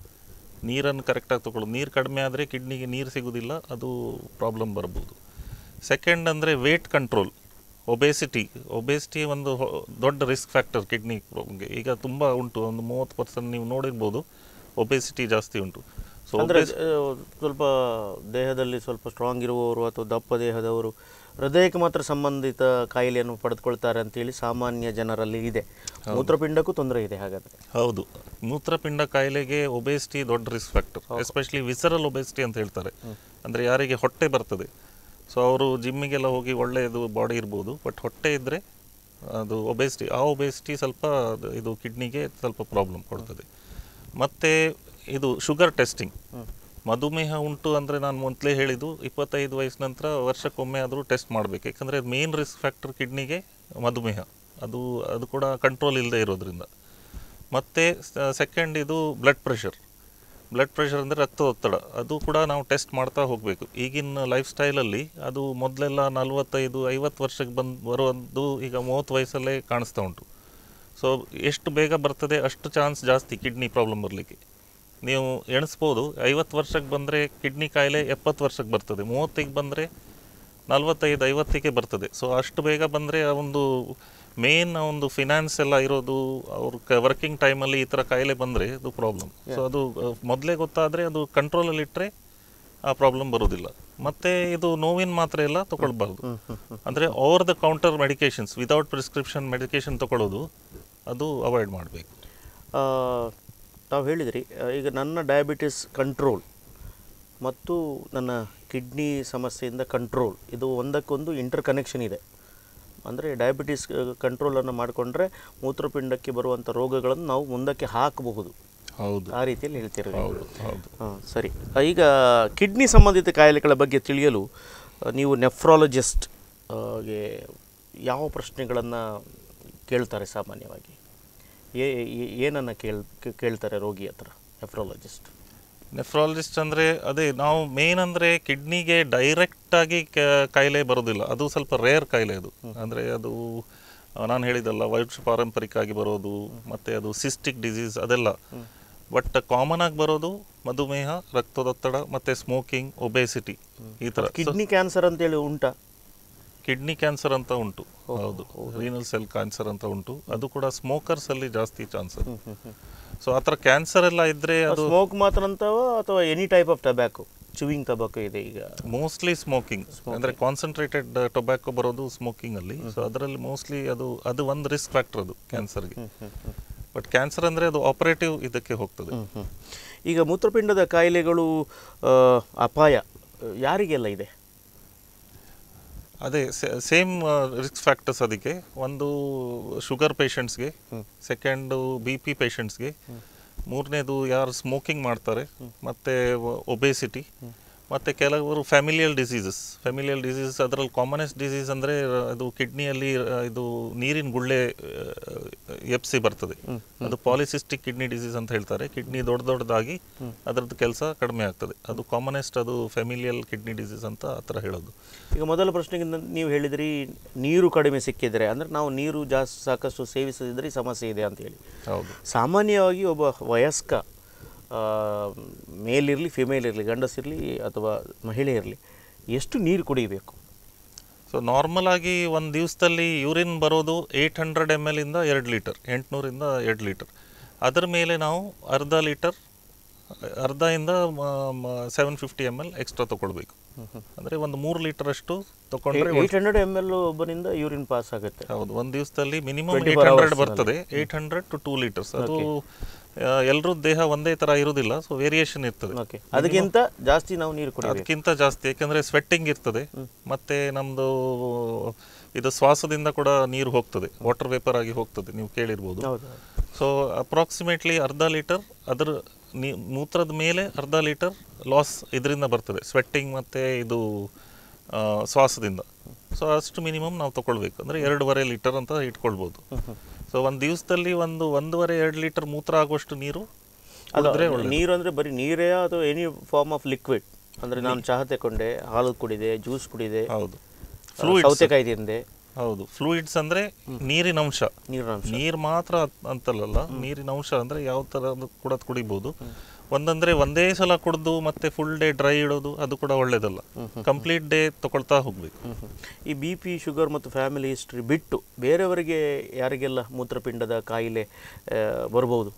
ನೀರನ್ನು ಕರೆಕ್ಟಾಗಿ ತಗೊಳ್ಳೋದು ನೀರು ಕಡಿಮೆ ಆದರೆ ಕಿಡ್ನಿಗೆ ನೀರು ಸಿಗೋದಿಲ್ಲ ಅದು ಪ್ರಾಬ್ಲಮ್ ಬರ್ಬೋದು ಸೆಕೆಂಡ್ ಅಂದರೆ ವೇಟ್ ಕಂಟ್ರೋಲ್ ಒಬೇಸಿಟಿ ಒಬೇಸಿಟಿ ಒಂದು ಹೊ- ದೊಡ್ಡ ರಿಸ್ಕ್ ಫ್ಯಾಕ್ಟರ್ ಕಿಡ್ನಿ ಗೆ ಈಗ ತುಂಬ ಉಂಟು ಒಂದು ಮೂವತ್ತು ಪರ್ಸೆಂಟ್ ನೀವು ನೋಡಿರ್ಬೋದು ಒಬೇಸಿಟಿ ಜಾಸ್ತಿ ಉಂಟು ಸೊ ಅಂದರೆ ಸ್ವಲ್ಪ ದೇಹದಲ್ಲಿ ಸ್ವಲ್ಪ ಸ್ಟ್ರಾಂಗ್ ಇರುವವರು ಅಥವಾ ದಪ್ಪ ದೇಹದವರು ಹೃದಯಕ್ಕೆ ಮಾತ್ರ ಸಂಬಂಧಿತ ಕಾಯಿಲೆಯನ್ನು ಪಡೆದುಕೊಳ್ತಾರೆ ಅಂತೇಳಿ ಸಾಮಾನ್ಯ ಜನರಲ್ಲಿ ಇದೆ ಮೂತ್ರಪಿಂಡಕ್ಕೂ ತೊಂದರೆ ಇದೆ ಹಾಗಾದರೆ ಹೌದು ಮೂತ್ರಪಿಂಡ ಕಾಯಿಲೆಗೆ ಒಬೇಸಿಟಿ ದೊಡ್ಡ risk factor especially visceral obesity ಅಂತ ಹೇಳ್ತಾರೆ ಅಂದರೆ ಯಾರಿಗೆ ಹೊಟ್ಟೆ ಬರ್ತದೆ ಸೊ ಅವರು ಜಿಮ್ಮಿಗೆಲ್ಲ ಹೋಗಿ ಒಳ್ಳೆಯದು ಬಾಡಿ ಇರ್ಬೋದು ಬಟ್ ಹೊಟ್ಟೆ ಇದ್ದರೆ ಅದು ಒಬೇಸಿಟಿ ಆ ಒಬೇಸಿಟಿ ಸ್ವಲ್ಪ ಅದು- ಇದು ಕಿಡ್ನಿಗೆ ಸ್ವಲ್ಪ ಪ್ರಾಬ್ಲಮ್ ಕೊಡ್ತದೆ ಮತ್ತು ಇದು ಶುಗರ್ ಟೆಸ್ಟಿಂಗ್ ಮಧುಮೇಹ ಉಂಟು ಅಂದರೆ ನಾನು ಮೊದಲೇ ಹೇಳಿದ್ದು ಇಪ್ಪತ್ತೈದು ವಯಸ್ಸಿನ ನಂತರ ವರ್ಷಕ್ಕೊಮ್ಮೆ ಆದರೂ ಟೆಸ್ಟ್ ಮಾಡಬೇಕು ಯಾಕಂದರೆ ಮೇನ್ ರಿಸ್ಕ್ ಫ್ಯಾಕ್ಟರ್ ಕಿಡ್ನಿಗೆ ಮಧುಮೇಹ ಅದು ಅದು ಕೂಡ ಕಂಟ್ರೋಲ್ ಇಲ್ಲದೆ ಇರೋದ್ರಿಂದ ಮತ್ತು ಸೆಕೆಂಡ್ ಇದು ಬ್ಲಡ್ ಪ್ರೆಷರ್ ಬ್ಲಡ್ ಪ್ರೆಷರ್ ಅಂದರೆ ರಕ್ತದೊತ್ತಡ ಅದು ಕೂಡ ನಾವು ಟೆಸ್ಟ್ ಮಾಡ್ತಾ ಹೋಗಬೇಕು ಈಗಿನ ಲೈಫ್ ಸ್ಟೈಲಲ್ಲಿ ಅದು ಮೊದಲೆಲ್ಲ ನಲವತ್ತೈದು ಐವತ್ತು ವರ್ಷಕ್ಕೆ ಬಂದು ಬರುವುದು ಈಗ ಮೂವತ್ತು ವಯಸ್ಸಲ್ಲೇ ಕಾಣಿಸ್ತಾ ಉಂಟು ಸೊ ಎಷ್ಟು ಬೇಗ ಬರ್ತದೆ ಅಷ್ಟು ಚಾನ್ಸ್ ಜಾಸ್ತಿ ಕಿಡ್ನಿ ಪ್ರಾಬ್ಲಮ್ ಬರಲಿಕ್ಕೆ ನೀವು ಎಣಿಸ್ಬೋದು ಐವತ್ತು ವರ್ಷಕ್ಕೆ ಬಂದರೆ ಕಿಡ್ನಿ ಕಾಯಿಲೆ ಎಪ್ಪತ್ತು ವರ್ಷಕ್ಕೆ ಬರ್ತದೆ ಮೂವತ್ತಿಗೆ ಬಂದರೆ ನಲ್ವತ್ತೈದು ಐವತ್ತಿಗೆ ಬರ್ತದೆ ಸೊ ಅಷ್ಟು ಬೇಗ ಬಂದರೆ ಒಂದು ಮೇನ್ ಒಂದು ಫಿನಾನ್ಸ್ ಎಲ್ಲ ಇರೋದು ಅವ್ರ ವರ್ಕಿಂಗ್ ಟೈಮಲ್ಲಿ ಈ ಥರ ಕಾಯಿಲೆ ಬಂದರೆ ಅದು ಪ್ರಾಬ್ಲಮ್ ಸೊ ಅದು ಮೊದಲೇ ಗೊತ್ತಾದರೆ ಅದು ಕಂಟ್ರೋಲಲ್ಲಿ ಇಟ್ಟರೆ ಆ ಪ್ರಾಬ್ಲಮ್ ಬರೋದಿಲ್ಲ ಮತ್ತು ಇದು ನೋವಿನ ಮಾತ್ರೆ ಎಲ್ಲ ತಗೊಳ್ಬಾರ್ದು ಅಂದರೆ over the counter medications without prescription medication ತಗೊಳ್ಳೋದು ಅದು ಅವಾಯ್ಡ್ ಮಾಡಬೇಕು ತಾವು ಹೇಳಿದ್ರಿ ಆ, ಈಗ ನನ್ನ ಡಯಾಬಿಟಿಸ್ ಕಂಟ್ರೋಲ್ ಮತ್ತು ನನ್ನ ಕಿಡ್ನಿ ಸಮಸ್ಯೆಯಿಂದ ಕಂಟ್ರೋಲ್ ಇದು ಒಂದಕ್ಕೊಂದು ಇಂಟರ್ ಕನೆಕ್ಷನ್ ಇದೆ ಅಂದರೆ ಡಯಾಬಿಟಿಸ್ ಕಂಟ್ರೋಲನ್ನು ಮಾಡಿಕೊಂಡ್ರೆ ಮೂತ್ರಪಿಂಡಕ್ಕೆ ಬರುವಂಥ ರೋಗಗಳನ್ನು ನಾವು ಮುಂದಕ್ಕೆ ಹಾಕಬಹುದು ಹೌದು ಆ ರೀತಿಯಲ್ಲಿ ಹೇಳ್ತಿರೋದು ಹೌದು ಹೌದು ಹಾಂ ಸರಿ ಆ, ಈಗ ಕಿಡ್ನಿ ಸಂಬಂಧಿತ ಕಾಯಿಲೆಗಳ ಬಗ್ಗೆ ತಿಳಿಯಲು ಆ, ನೀವು ನೆಫ್ರಾಲಜಿಸ್ಟ್ ಗೆ ಯಾವ ಪ್ರಶ್ನೆಗಳನ್ನು ಕೇಳ್ತಾರೆ ಸಾಮಾನ್ಯವಾಗಿ ಏ ಏ- ಏನನ್ನ ಕೇಳ್ ಕೇ- ಕೇಳ್ತಾರೆ ರೋಗಿ ಹತ್ರ ನೆಫ್ರಾಲಜಿಸ್ಟ್ ನೆಫ್ರಾಲಜಿಸ್ಟ್ ಅಂದರೆ ಅದೇ ನಾವು ಮೇನ್ ಅಂದರೆ ಕಿಡ್ನಿಗೆ ಡೈರೆಕ್ಟಾಗಿ ಕಾಯಿಲೆ ಬರೋದಿಲ್ಲ ಅದು ಸ್ವಲ್ಪ ರೇರ್ ಕಾಯಿಲೆ ಅದು ಅಂದರೆ ಅದು ನಾನು ಹೇಳಿದಲ್ಲ ವಂಶ ಪಾರಂಪರಿಕ ಆಗಿ ಬರೋದು ಮತ್ತು ಅದು ಸಿಸ್ಟಿಕ್ ಡಿಸೀಸ್ ಅದೆಲ್ಲ ಬಟ್ ಕಾಮನ್ ಆಗಿ ಬರೋದು ಮಧುಮೇಹ ರಕ್ತದೊತ್ತಡ ಮತ್ತು ಸ್ಮೋಕಿಂಗ್ ಒಬೇಸಿಟಿ ಈ ಥರ ಕಿಡ್ನಿ ಕ್ಯಾನ್ಸರ್ ಅಂತೇಳಿ ಉಂಟಾ ಕಿಡ್ನಿ ಕ್ಯಾನ್ಸರ್ ಅಂತ ಉಂಟು ಹೌದು ರೀನಲ್ ಸೆಲ್ ಕ್ಯಾನ್ಸರ್ ಅಂತ ಉಂಟು ಅದು ಕೂಡ ಸ್ಮೋಕರ್ಸ್ ಅಲ್ಲಿ ಜಾಸ್ತಿ ಚಾನ್ಸ್ ಸೊ ಆ ಥರ ಕ್ಯಾನ್ಸರ್ ಎಲ್ಲ ಇದ್ರೆ ಅದು ಸ್ಮೋಕ್ ಮಾತ್ರ ಅಂತವ ಅಥವಾ any type of tobacco chewing tobacco ಇದೆ ಈಗ ಮೋಸ್ಟ್ಲಿ ಸ್ಮೋಕಿಂಗ್ ಅಂದ್ರೆ ಕಾನ್ಸಂಟ್ರೇಟೆಡ್ ಟೊಬ್ಯಾಕೊ ಬರೋದು ಸ್ಮೋಕಿಂಗ್ ಅಲ್ಲಿ ಸೊ ಅದರಲ್ಲಿ ಮೋಸ್ಟ್ಲಿ ಅದು ಅದು ಒಂದು ರಿಸ್ಕ್ ಫ್ಯಾಕ್ಟರ್ ಅದು ಕ್ಯಾನ್ಸರ್ಗೆ ಬಟ್ ಕ್ಯಾನ್ಸರ್ ಅಂದ್ರೆ ಅದು ಆಪರೇಟಿವ್ ಇದಕ್ಕೆ ಹೋಗ್ತದೆ ಹ್ಮ್, ಹ್ಮ್. ಈಗ ಮೂತ್ರಪಿಂಡದ ಕಾಯಿಲೆಗಳು ಆ, ಅಪಾಯ ಆ, ಯಾರಿಗೆಲ್ಲ ಇದೆ ಅದೇ ಸೇಮ್ ರಿಸ್ಕ್ ಫ್ಯಾಕ್ಟರ್ಸ್ ಅದಕ್ಕೆ ಒಂದು ಶುಗರ್ ಪೇಷಂಟ್ಸ್ಗೆ ಸೆಕೆಂಡು ಬಿ ಪಿ ಪೇಷಂಟ್ಸ್ಗೆ ಮೂರನೇದು ಯಾರು ಸ್ಮೋಕಿಂಗ್ ಮಾಡ್ತಾರೆ ಮತ್ತು ಒಬೇಸಿಟಿ ಮತ್ತು ಕೆಲವರು ಫ್ಯಾಮಿಲಿಯಲ್ ಡಿಸೀಸಸ್ ಫ್ಯಾಮಿಲಿಯಲ್ ಡಿಸೀಸಸ್ ಅದರಲ್ಲಿ ಕಾಮನೆಸ್ಟ್ ಡಿಸೀಸ್ ಅಂದರೆ ಅದು ಕಿಡ್ನಿಯಲ್ಲಿ ಇದು ನೀರಿನ ಗುಳ್ಳೆ ಎಪ್ಸಿ ಬರ್ತದೆ ಅದು ಪಾಲಿಸಿಸ್ಟಿಕ್ ಕಿಡ್ನಿ ಡಿಸೀಸ್ ಅಂತ ಹೇಳ್ತಾರೆ ಕಿಡ್ನಿ ದೊಡ್ಡ ದೊಡ್ಡದಾಗಿ ಅದರದ್ದು ಕೆಲಸ ಕಡಿಮೆ ಆಗ್ತದೆ ಅದು ಕಾಮನೆಸ್ಟ್ ಅದು ಫ್ಯಾಮಿಲಿಯಲ್ ಕಿಡ್ನಿ ಡಿಸೀಸ್ ಅಂತ ಆ ಥರ ಹೇಳೋದು ಈಗ ಮೊದಲ ಪ್ರಶ್ನೆಗೆ ನ- ನೀವು ಹೇಳಿದ್ರಿ ನೀರು ಕಡಿಮೆ ಸಿಕ್ಕಿದರೆ ಅಂದರೆ ನಾವು ನೀರು ಜಾಸ್ತಿ ಸಾಕಷ್ಟು ಸೇವಿಸದಿದ್ದರೆ ಈ ಸಮಸ್ಯೆ ಇದೆ ಅಂತ ಹೇಳಿ ಹೌದು ಸಾಮಾನ್ಯವಾಗಿ ಒಬ್ಬ ವಯಸ್ಕ ಆ, ಮೇಲಿರಲಿ ಫಿಮೇಲ್ ಇರಲಿ ಗಂಡಸಿರಲಿ ಅಥವಾ ಮಹಿಳೆ ಇರಲಿ ಎಷ್ಟು ನೀರು ಕುಡಿಬೇಕು ಸೊ ನಾರ್ಮಲ್ ಆಗಿ ಒಂದು ದಿವಸದಲ್ಲಿ ಯೂರಿನ್ ಬರೋದು ಏಯ್ಟ್ ಹಂಡ್ರೆಡ್ ಎಮ್ ಎಲ್ ಇಂದ ಎರಡು ಲೀಟರ್ ಎಂಟುನೂರಿಂದ ಎರಡು ಲೀಟರ್ ಅದರ ಮೇಲೆ ನಾವು ಅರ್ಧ ಲೀಟರ್ ಅರ್ಧ ಇಂದ seven fifty M L extra ತಗೊಳ್ಬೇಕು ಅಂದರೆ ಒಂದು ಮೂರು ಲೀಟರ್ ಅಷ್ಟು ತಗೊಂಡ್ರೆ ಏಯ್ಟ್ ಹಂಡ್ರೆಡ್ ಎಮ್ ಎಲ್ ಒಬ್ಬನಿಂದ ಯೂರಿನ್ ಪಾಸ್ ಆಗುತ್ತೆ ಹೌದು ಒಂದು ದಿವಸದಲ್ಲಿ ಮಿನಿಮಮ್ 24 ಏಯ್ಟ್ ಹಂಡ್ರೆಡ್ hours ಬರ್ತದೆ eight hundred to two litres ಅದು ಎಲ್ಲರೂ ದೇಹ ಒಂದೇ ಥರ ಇರುವುದಿಲ್ಲ ಸೊ ವೇರಿಯೇಷನ್ ಇರ್ತದೆ ಓಕೆ ಅದಕ್ಕಿಂತ ಜಾಸ್ತಿ ನಾವು ನೀರು ಕುಡಿಬೇಕು ಅದಕ್ಕಿಂತ ಜಾಸ್ತಿ ಯಾಕಂದ್ರೆ ಸ್ವೆಟ್ಟಿಂಗ್ ಇರ್ತದೆ ಮತ್ತೆ ನಮ್ದು ಇದು ಶ್ವಾಸದಿಂದ ಕೂಡ ನೀರು ಹೋಗ್ತದೆ ವಾಟರ್ ವೇಪರ್ ಆಗಿ ಹೋಗ್ತದೆ ನೀವು ಕೇಳಿರ್ಬೋದು ಹೌದು ಸೊ ಅಪ್ರಾಕ್ಸಿಮೇಟ್ಲಿ ಅರ್ಧ ಲೀಟರ್ ಅದರ ನೀ ಮೂತ್ರದ ಮೇಲೆ ಅರ್ಧ ಲೀಟರ್ ಲಾಸ್ ಇದರಿಂದ ಬರ್ತದೆ ಸ್ವೆಟ್ಟಿಂಗ್ ಮತ್ತು ಇದು ಆ, ಶ್ವಾಸದಿಂದ ಸೊ ಅಷ್ಟು ಮಿನಿಮಮ್ ನಾವು ತಗೊಳ್ಬೇಕು ಅಂದರೆ ಎರಡೂವರೆ ಲೀಟರ್ ಅಂತ ಇಟ್ಕೊಳ್ಬೋದು ಸೊ ಒಂದು ದಿವಸದಲ್ಲಿ ಒಂದು ಒಂದೂವರೆ ಎರಡು ಲೀಟರ್ ಮೂತ್ರ ಆಗುವಷ್ಟು ನೀರು ಕುಡಿದ್ರೆ ಅದು ಒಳ್ಳೆದು. ನೀರು ಅಂದರೆ ಬರೀ ನೀರೇ ಅಥವಾ ಎನಿ ಫಾರ್ಮ್ ಆಫ್ ಲಿಕ್ವಿಡ್ ಅಂದರೆ ನಾನು ಚಹಾ ತಗೊಂಡೆ ಹಾಲು ಕುಡಿದೆ ಜ್ಯೂಸ್ ಕುಡಿದೆ ಹೌದು ಆ, ಫ್ಲೂಯಿಡ್ಸ್ ಸೌತೆಕಾಯಿ ತಿಂದೆ ಹೌದು ಫ್ಲೂಯಿಡ್ಸ್ ಅಂದ್ರೆ ನೀರಿನ ಅಂಶ ನೀರಿನ ಅಂಶ ನೀರು ಮಾತ್ರ ಅತ್- ಅಂತಲ್ಲ ನೀರಿನ ಅಂಶ ಅಂದ್ರೆ ಯಾವ ತರ ಕೂಡ ಕುಡಿಬಹುದು ಒಂದಂದ್ರೆ ಒಂದೇ ಸಲ ಕುಡಿದು ಮತ್ತೆ ಫುಲ್ ಡೇ ಡ್ರೈ ಇಡೋದು ಅದು ಕೂಡ ಒಳ್ಳೇದಲ್ಲ ಕಂಪ್ಲೀಟ್ ಡೇ ತಗೊಳ್ತಾ ಹೋಗ್ಬೇಕು ಹ್ಮ್, ಹ್ಮ್. ಈ ಬಿ ಪಿ ಶುಗರ್ ಮತ್ತು ಫ್ಯಾಮಿಲಿ ಹಿಸ್ಟ್ರಿ ಬಿಟ್ಟು ಬೇರೆಯವರಿಗೆ ಯಾರಿಗೆಲ್ಲ ಮೂತ್ರಪಿಂಡದ ಕಾಯಿಲೆ ಆ, ಬರ್ಬೋದು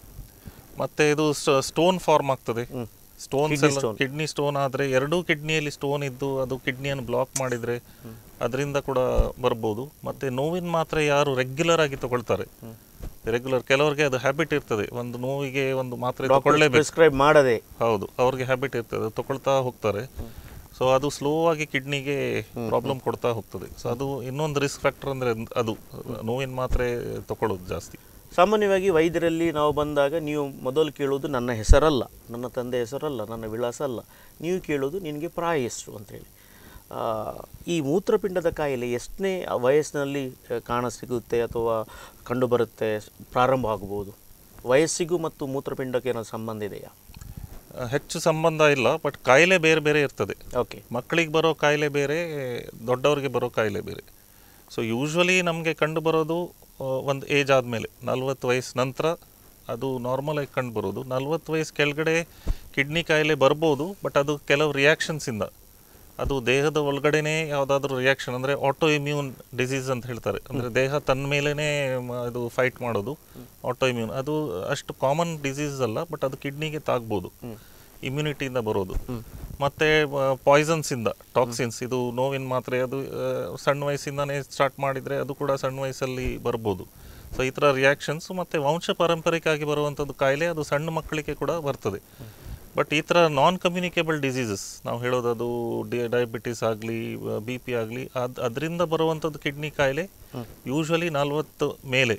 ಮತ್ತೆ ಇದು ಸ್ಟೋನ್ ಫಾರ್ಮ್ ಆಗ್ತದೆ ಸ್ಟೋನ್ಸ್ Kidney ಎಲ್ಲ stone. ಕಿಡ್ನಿ ಸ್ಟೋನ್ ಆದ್ರೆ ಎರಡೂ ಕಿಡ್ನಿಯಲ್ಲಿ ಸ್ಟೋನ್ ಇದ್ದು ಅದು ಕಿಡ್ನಿಯನ್ನು ಬ್ಲಾಕ್ ಮಾಡಿದ್ರೆ ಅದರಿಂದ ಕೂಡ ಬರ್ಬೋದು ಮತ್ತೆ ನೋವಿನ ಮಾತ್ರೆ ಯಾರು ರೆಗ್ಯುಲರ್ ಆಗಿ ತಗೊಳ್ತಾರೆ ರೆಗ್ಯುಲರ್ ಕೆಲವರಿಗೆ ಅದು ಹ್ಯಾಬಿಟ್ ಇರ್ತದೆ ಒಂದು ನೋವಿಗೆ ಒಂದು ಮಾತ್ರೆ ತಗೊಳ್ಳೇಬೇಕು ಪ್ರಿಸ್ಕ್ರೈಬ್ ಮಾಡದೆ ಹೌದು ಅವ್ರಿಗೆ ಹ್ಯಾಬಿಟ್ ಇರ್ತದೆ ಅದು ತಗೊಳ್ತಾ ಹೋಗ್ತಾರೆ ಸೊ ಅದು ಸ್ಲೋ ಆಗಿ ಕಿಡ್ನಿಗೆ ಪ್ರಾಬ್ಲಮ್ ಕೊಡ್ತಾ ಹೋಗ್ತದೆ ಸೊ ಅದು ಇನ್ನೊಂದು ರಿಸ್ಕ್ ಫ್ಯಾಕ್ಟರ್ ಅಂದ್ರೆ ಅದು ನೋವಿನ ಮಾತ್ರೆ ತಗೊಳ್ಳೋದು ಜಾಸ್ತಿ ಸಾಮಾನ್ಯವಾಗಿ ವೈದ್ಯರಲ್ಲಿ ನಾವು ಬಂದಾಗ ನೀವು ಮೊದಲು ಕೇಳೋದು ನನ್ನ ಹೆಸರಲ್ಲ ನನ್ನ ತಂದೆ ಹೆಸರಲ್ಲ ನನ್ನ ವಿಳಾಸ ಅಲ್ಲ ನೀವು ಕೇಳೋದು ನಿನಗೆ ಪ್ರಾಯ ಎಷ್ಟು ಅಂತೇಳಿ ಆ, ಈ ಮೂತ್ರಪಿಂಡದ ಕಾಯಿಲೆ ಎಷ್ಟನೇ ವಯಸ್ಸಿನಲ್ಲಿ ಆ, ಕಾಣಸಿಗುತ್ತೆ ಅಥವಾ ಕಂಡುಬರುತ್ತೆ ಪ್ರಾರಂಭ ಆಗ್ಬೋದು ವಯಸ್ಸಿಗೂ ಮತ್ತು ಮೂತ್ರಪಿಂಡಕ್ಕೆ ಏನೋ ಸಂಬಂಧ ಇದೆಯಾ ಆ, ಹೆಚ್ಚು ಸಂಬಂಧ ಇಲ್ಲ ಬಟ್ ಕಾಯಿಲೆ ಬೇರೆ ಬೇರೆ ಇರ್ತದೆ ಓಕೆ ಮಕ್ಕಳಿಗೆ ಬರೋ ಕಾಯಿಲೆ ಬೇರೆ ದೊಡ್ಡವರಿಗೆ ಬರೋ ಕಾಯಿಲೆ ಬೇರೆ ಸೊ ಯೂಶ್ವಲಿ ನಮಗೆ ಕಂಡು ಬರೋದು ಒಂದು ಏಜ್ ಆದಮೇಲೆ ನಲ್ವತ್ತು ವಯಸ್ಸು ನಂತರ ಅದು ನಾರ್ಮಲ್ ಆಗಿ ಕಂಡು ಬರೋದು ನಲ್ವತ್ತು ವಯಸ್ಸು ಕೆಳಗಡೆ ಕಿಡ್ನಿ ಕಾಯಿಲೆ ಬರ್ಬೋದು ಬಟ್ ಅದು ಕೆಲವು ರಿಯಾಕ್ಷನ್ಸಿಂದ ಅದು ದೇಹದ ಒಳಗಡೆನೇ ಯಾವುದಾದ್ರೂ ರಿಯಾಕ್ಷನ್ ಅಂದರೆ ಆಟೋ ಇಮ್ಯೂನ್ ಡಿಸೀಸ್ ಅಂತ ಹೇಳ್ತಾರೆ ಅಂದರೆ ದೇಹ ತನ್ನ ಮೇಲೇ ಅದು ಫೈಟ್ ಮಾಡೋದು ಆಟೋ ಇಮ್ಯೂನ್ ಅದು ಅಷ್ಟು ಕಾಮನ್ ಡಿಸೀಸ್ ಅಲ್ಲ ಬಟ್ ಅದು ಕಿಡ್ನಿಗೆ ತಾಗ್ಬೋದು ಇಮ್ಯುನಿಟಿಯಿಂದ ಬರೋದು ಮತ್ತೆ ಪಾಯ್ಸನ್ಸ್ ಇಂದ ಟಾಕ್ಸಿನ್ಸ್ ಇದು ನೋವಿನ ಮಾತ್ರೆ ಅದು ಆ, ಸಣ್ಣ ವಯಸ್ಸಿಂದಾನೇ ಸ್ಟಾರ್ಟ್ ಮಾಡಿದ್ರೆ ಅದು ಕೂಡ ಸಣ್ಣ ವಯಸ್ಸಲ್ಲಿ ಬರ್ಬೋದು ಸೊ ಈ ಥರ ರಿಯಾಕ್ಷನ್ಸ್ ಮತ್ತೆ ವಂಶ ಪಾರಂಪರಿಕವಾಗಿ ಬರುವಂಥದ್ದು ಕಾಯಿಲೆ ಅದು ಸಣ್ಣ ಮಕ್ಕಳಿಗೆ ಕೂಡ ಬರ್ತದೆ ಬಟ್ ಈ ಥರ ನಾನ್ ಕಮ್ಯುನಿಕೇಬಲ್ ಡಿಸೀಸಸ್ ನಾವು ಹೇಳೋದು ಅದು ಡಿ ಡಯಾಬಿಟಿಸ್ ಆಗಲಿ ಬಿ ಪಿ ಆಗಲಿ ಅದು ಅದರಿಂದ ಬರುವಂಥದ್ದು ಕಿಡ್ನಿ ಕಾಯಿಲೆ ಯೂಶ್ವಲಿ ನಲ್ವತ್ತು ಮೇಲೆ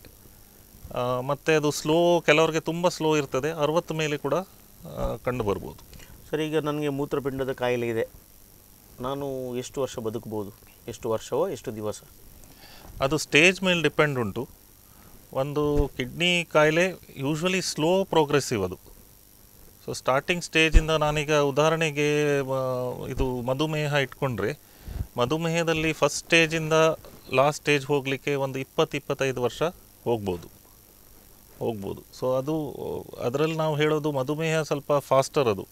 ಆ, ಮತ್ತೆ ಅದು ಸ್ಲೋ ಕೆಲವರಿಗೆ ತುಂಬ ಸ್ಲೋ ಇರ್ತದೆ ಅರವತ್ತು ಮೇಲೆ ಕೂಡ ಆ, ಕಂಡು ಬರ್ಬೋದು ಸರ್ ಈಗ ನನಗೆ ಮೂತ್ರಪಿಂಡದ ಕಾಯಿಲೆ ಇದೆ ನಾನು ಎಷ್ಟು ವರ್ಷ ಬದುಕಬಹುದು ಎಷ್ಟು ವರ್ಷವೋ ಎಷ್ಟು ದಿವಸ ಅದು ಸ್ಟೇಜ್ ಮೇಲೆ ಡಿಪೆಂಡ್ ಉಂಟು ಒಂದು ಕಿಡ್ನಿ ಕಾಯಿಲೆ ಯೂಶ್ವಲಿ ಸ್ಲೋ ಪ್ರೋಗ್ರೆಸಿವ್ ಅದು ಸೊ ಸ್ಟಾರ್ಟಿಂಗ್ ಸ್ಟೇಜಿಂದ ನಾನೀಗ ಉದಾಹರಣೆಗೆ ಆ, ಇದು ಮಧುಮೇಹ ಇಟ್ಕೊಂಡ್ರೆ ಮಧುಮೇಹದಲ್ಲಿ ಫಸ್ಟ್ ಸ್ಟೇಜಿಂದ ಲಾಸ್ಟ್ ಸ್ಟೇಜ್ ಹೋಗಲಿಕ್ಕೆ ಒಂದು ಇಪ್ಪತ್ತು ಇಪ್ಪತ್ತೈದು ವರ್ಷ ಹೋಗ್ಬೋದು ಹೋಗ್ಬೋದು ಸೊ ಅದು ಅದರಲ್ಲಿ ನಾವು ಹೇಳೋದು ಮಧುಮೇಹ ಸ್ವಲ್ಪ ಫಾಸ್ಟರ್ ಅದು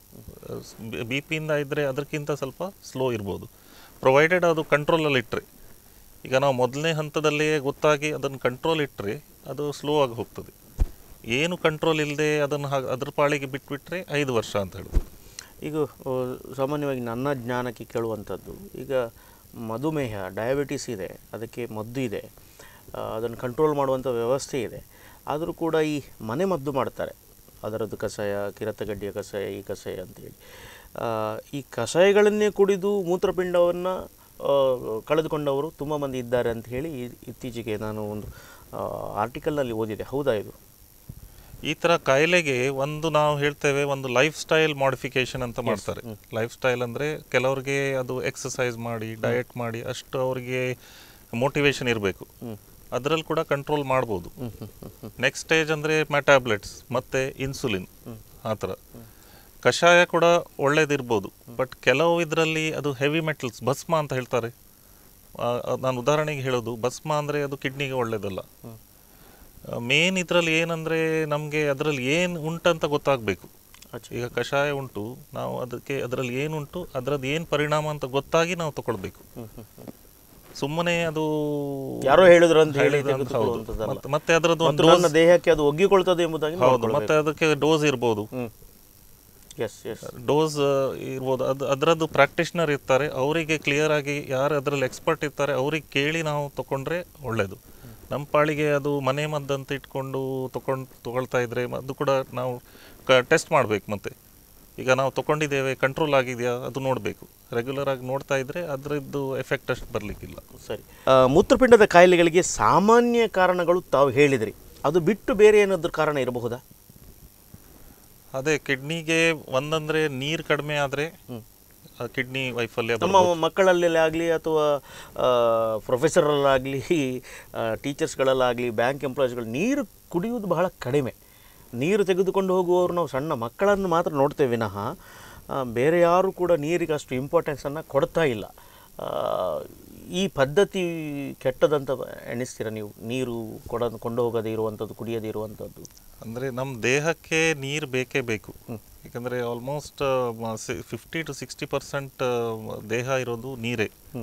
ಬಿ ಪಿಯಿಂದ ಇದ್ದರೆ ಅದಕ್ಕಿಂತ ಸ್ವಲ್ಪ ಸ್ಲೋ ಇರ್ಬೋದು ಪ್ರೊವೈಡೆಡ್ ಅದು ಕಂಟ್ರೋಲಲ್ಲಿ ಇಟ್ಟರೆ ಈಗ ನಾವು ಮೊದಲನೇ ಹಂತದಲ್ಲಿಯೇ ಗೊತ್ತಾಗಿ ಅದನ್ನು ಕಂಟ್ರೋಲ್ ಇಟ್ಟರೆ ಅದು ಸ್ಲೋ ಆಗಿ ಹೋಗ್ತದೆ ಏನು ಕಂಟ್ರೋಲ್ ಇಲ್ಲದೆ ಅದನ್ನು ಹಾ ಅದ್ರ ಪಾಳಿಗೆ ಬಿಟ್ಬಿಟ್ರೆ ಐದು ವರ್ಷ ಅಂತ ಹೇಳೋದು ಈಗ ಆ, ಸಾಮಾನ್ಯವಾಗಿ ನನ್ನ ಜ್ಞಾನಕ್ಕೆ ಕೇಳುವಂಥದ್ದು ಈಗ ಮಧುಮೇಹ ಡಯಾಬಿಟಿಸ್ ಇದೆ ಅದಕ್ಕೆ ಮದ್ದು ಇದೆ ಆ, ಅದನ್ನು ಕಂಟ್ರೋಲ್ ಮಾಡುವಂಥ ವ್ಯವಸ್ಥೆ ಇದೆ ಆದರೂ ಕೂಡ ಈ ಮನೆ ಮದ್ದು ಮಾಡ್ತಾರೆ ಅದರದ್ದು ಕಷಾಯ ಕಿರತಗಡ್ಡಿಯ ಕಷಾಯ ಈ ಕಷಾಯ ಅಂತೇಳಿ ಆ, ಈ ಕಷಾಯಗಳನ್ನೇ ಕುಡಿದು ಮೂತ್ರಪಿಂಡವನ್ನು ಕಳೆದುಕೊಂಡವರು ತುಂಬ ಮಂದಿ ಇದ್ದಾರೆ ಅಂತ ಹೇಳಿ ಈ- ಇತ್ತೀಚೆಗೆ ನಾನು ಒಂದು ಆರ್ಟಿಕಲ್ನಲ್ಲಿ ಓದಿದೆ ಹೌದಾ ಇದು ಈ ಥರ ಕಾಯಿಲೆಗೆ ಒಂದು ನಾವು ಹೇಳ್ತೇವೆ ಒಂದು ಲೈಫ್ ಸ್ಟೈಲ್ ಮಾಡಿಫಿಕೇಶನ್ ಅಂತ ಮಾಡ್ತಾರೆ ಲೈಫ್ ಸ್ಟೈಲ್ ಅಂದರೆ ಕೆಲವ್ರಿಗೆ ಅದು ಎಕ್ಸಸೈಸ್ ಮಾಡಿ ಡಯಟ್ ಮಾಡಿ ಅಷ್ಟು ಅವರಿಗೆ ಮೋಟಿವೇಶನ್ ಇರಬೇಕು ಅದರಲ್ಲಿ ಕೂಡ ಕಂಟ್ರೋಲ್ ಮಾಡ್ಬೋದು ನೆಕ್ಸ್ಟ್ ಸ್ಟೇಜ್ ಅಂದರೆ ಮೆಟಾಬ್ಲೆಟ್ಸ್ ಮತ್ತು ಇನ್ಸುಲಿನ್ ಆ ಥರ ಕಷಾಯ ಕೂಡ ಒಳ್ಳೇದಿರ್ಬೋದು ಬಟ್ ಕೆಲವು ಇದರಲ್ಲಿ ಅದು ಹೆವಿ ಮೆಟಲ್ಸ್ ಭಸ್ಮ ಅಂತ ಹೇಳ್ತಾರೆ ಆ, ಅದ್ ನಾನು ಉದಾಹರಣೆಗೆ ಹೇಳೋದು ಭಸ್ಮ ಅಂದರೆ ಅದು ಕಿಡ್ನಿಗೆ ಒಳ್ಳೇದಲ್ಲ ಮೇನ್ ಇದರಲ್ಲಿ ಏನಂದರೆ ನಮಗೆ ಅದರಲ್ಲಿ ಏನು ಉಂಟಂತ ಗೊತ್ತಾಗಬೇಕು ಈಗ ಕಷಾಯ ಉಂಟು ನಾವು ಅದಕ್ಕೆ ಅದರಲ್ಲಿ ಏನುಂಟು ಅದರದ್ದು ಏನು ಪರಿಣಾಮ ಅಂತ ಗೊತ್ತಾಗಿ ನಾವು ತಗೊಳ್ಬೇಕು ಸುಮ್ಮನೆ ಅದು ಯಾರೋ ಹೇಳಿದ್ರು ಅಂತ ಹೇಳಿ ಹೇಳಿದ್ರು ಅಂತ ಹೌದು. ತೆಗೆದುಕೊಳ್ಳುವಂಥದ್ದಲ್ಲ. ಮತ್ತೆ- ಮತ್ತೆ ಅದರದ್ದು ಒಂದು ಮತ್ತು ನನ್ನ ದೇಹಕ್ಕೆ ಅದು ಒಗ್ಗಿಕೊಳ್ತದೆ ಎಂಬುದಾಗಿ ಹೌದು ಮತ್ತೆ ಅದಕ್ಕೆ ಡೋಸ್ ಇರ್ಬೋದು ಎಸ್ ಎಸ್ ಡೋಸ್ ಇರ್ಬೋದು ಅದು ಅದರದ್ದು ಪ್ರಾಕ್ಟಿಷನರ್ ಇರ್ತಾರೆ ಅವರಿಗೆ ಕ್ಲಿಯರ್ ಆಗಿ ಯಾರು ಅದರಲ್ಲಿ ಎಕ್ಸ್ಪರ್ಟ್ ಇರ್ತಾರೆ ಅವ್ರಿಗೆ ಕೇಳಿ ನಾವು ತಗೊಂಡ್ರೆ ಒಳ್ಳೆಯದು ನಮ್ಮ ಪಾಳಿಗೆ ಅದು ಮನೆ ಮದ್ದಂತ ಇಟ್ಕೊಂಡು ತಗೊಂಡು ತಗೊಳ್ತಾ ಇದ್ರೆ ಅದು ಕೂಡ ನಾವು ಟೆಸ್ಟ್ ಮಾಡಬೇಕು ಮತ್ತೆ ಈಗ ನಾವು ತಗೊಂಡಿದ್ದೇವೆ ಕಂಟ್ರೋಲ್ ಆಗಿದೆಯಾ ಅದು ನೋಡಬೇಕು ರೆಗ್ಯುಲರ್ ಆಗಿ ನೋಡ್ತಾ ಇದ್ರೆ ಅದರದ್ದು ಎಫೆಕ್ಟ್ ಅಷ್ಟು ಬರಲಿಕ್ಕಿಲ್ಲ ಸರಿ ಆ, ಮೂತ್ರಪಿಂಡದ ಕಾಯಿಲೆಗಳಿಗೆ ಸಾಮಾನ್ಯ ಕಾರಣಗಳು ತಾವು ಹೇಳಿದ್ರಿ ಅದು ಬಿಟ್ಟು ಬೇರೆ ಏನಾದ್ರೂ ಕಾರಣ ಇರಬಹುದಾ ಅದೇ ಕಿಡ್ನಿಗೆ ಒಂದಂದ್ರೆ ನೀರು ಕಡಿಮೆ ಆದರೆ ಕಿಡ್ನಿ ವೈಫಲ್ಯ ನಮ್ಮ ಬರ್ಬೋದು. ಮಕ್ಕಳಲ್ಲಿ ಆಗಲಿ ಅಥವಾ ಪ್ರೊಫೆಸರಲ್ಲಾಗಲಿ ಟೀಚರ್ಸ್ಗಳಲ್ಲಾಗಲಿ ಬ್ಯಾಂಕ್ ಎಂಪ್ಲಾಯೀಸ್ಗಳು ನೀರು ಕುಡಿಯುವುದು ಬಹಳ ಕಡಿಮೆ ನೀರು ತೆಗೆದುಕೊಂಡು ಹೋಗುವವರು ನಾವು ಸಣ್ಣ ಮಕ್ಕಳನ್ನು ಮಾತ್ರ ನೋಡ್ತೇವೆ ವಿನಃ ಆ, ಬೇರೆ ಯಾರು ಕೂಡ ನೀರಿಗೆ ಅಷ್ಟು ಇಂಪಾರ್ಟೆನ್ಸನ್ನು ಕೊಡ್ತಾ ಇಲ್ಲ ಆ, ಈ ಪದ್ಧತಿ ಕೆಟ್ಟದಂತ ಎಣಿಸ್ತೀರಾ ನೀವು ನೀರು ಕೊಡ ಕೊಂಡು ಹೋಗದೇ ಇರುವಂಥದ್ದು ಕುಡಿಯದೇ ಇರುವಂಥದ್ದು ಅಂದ್ರೆ ನಮ್ಮ ದೇಹಕ್ಕೆ ನೀರು ಬೇಕೇ ಬೇಕು ಯಾಕಂದ್ರೆ almost fifty to sixty percent ದೇಹ ಇರೋದು ನೀರೇ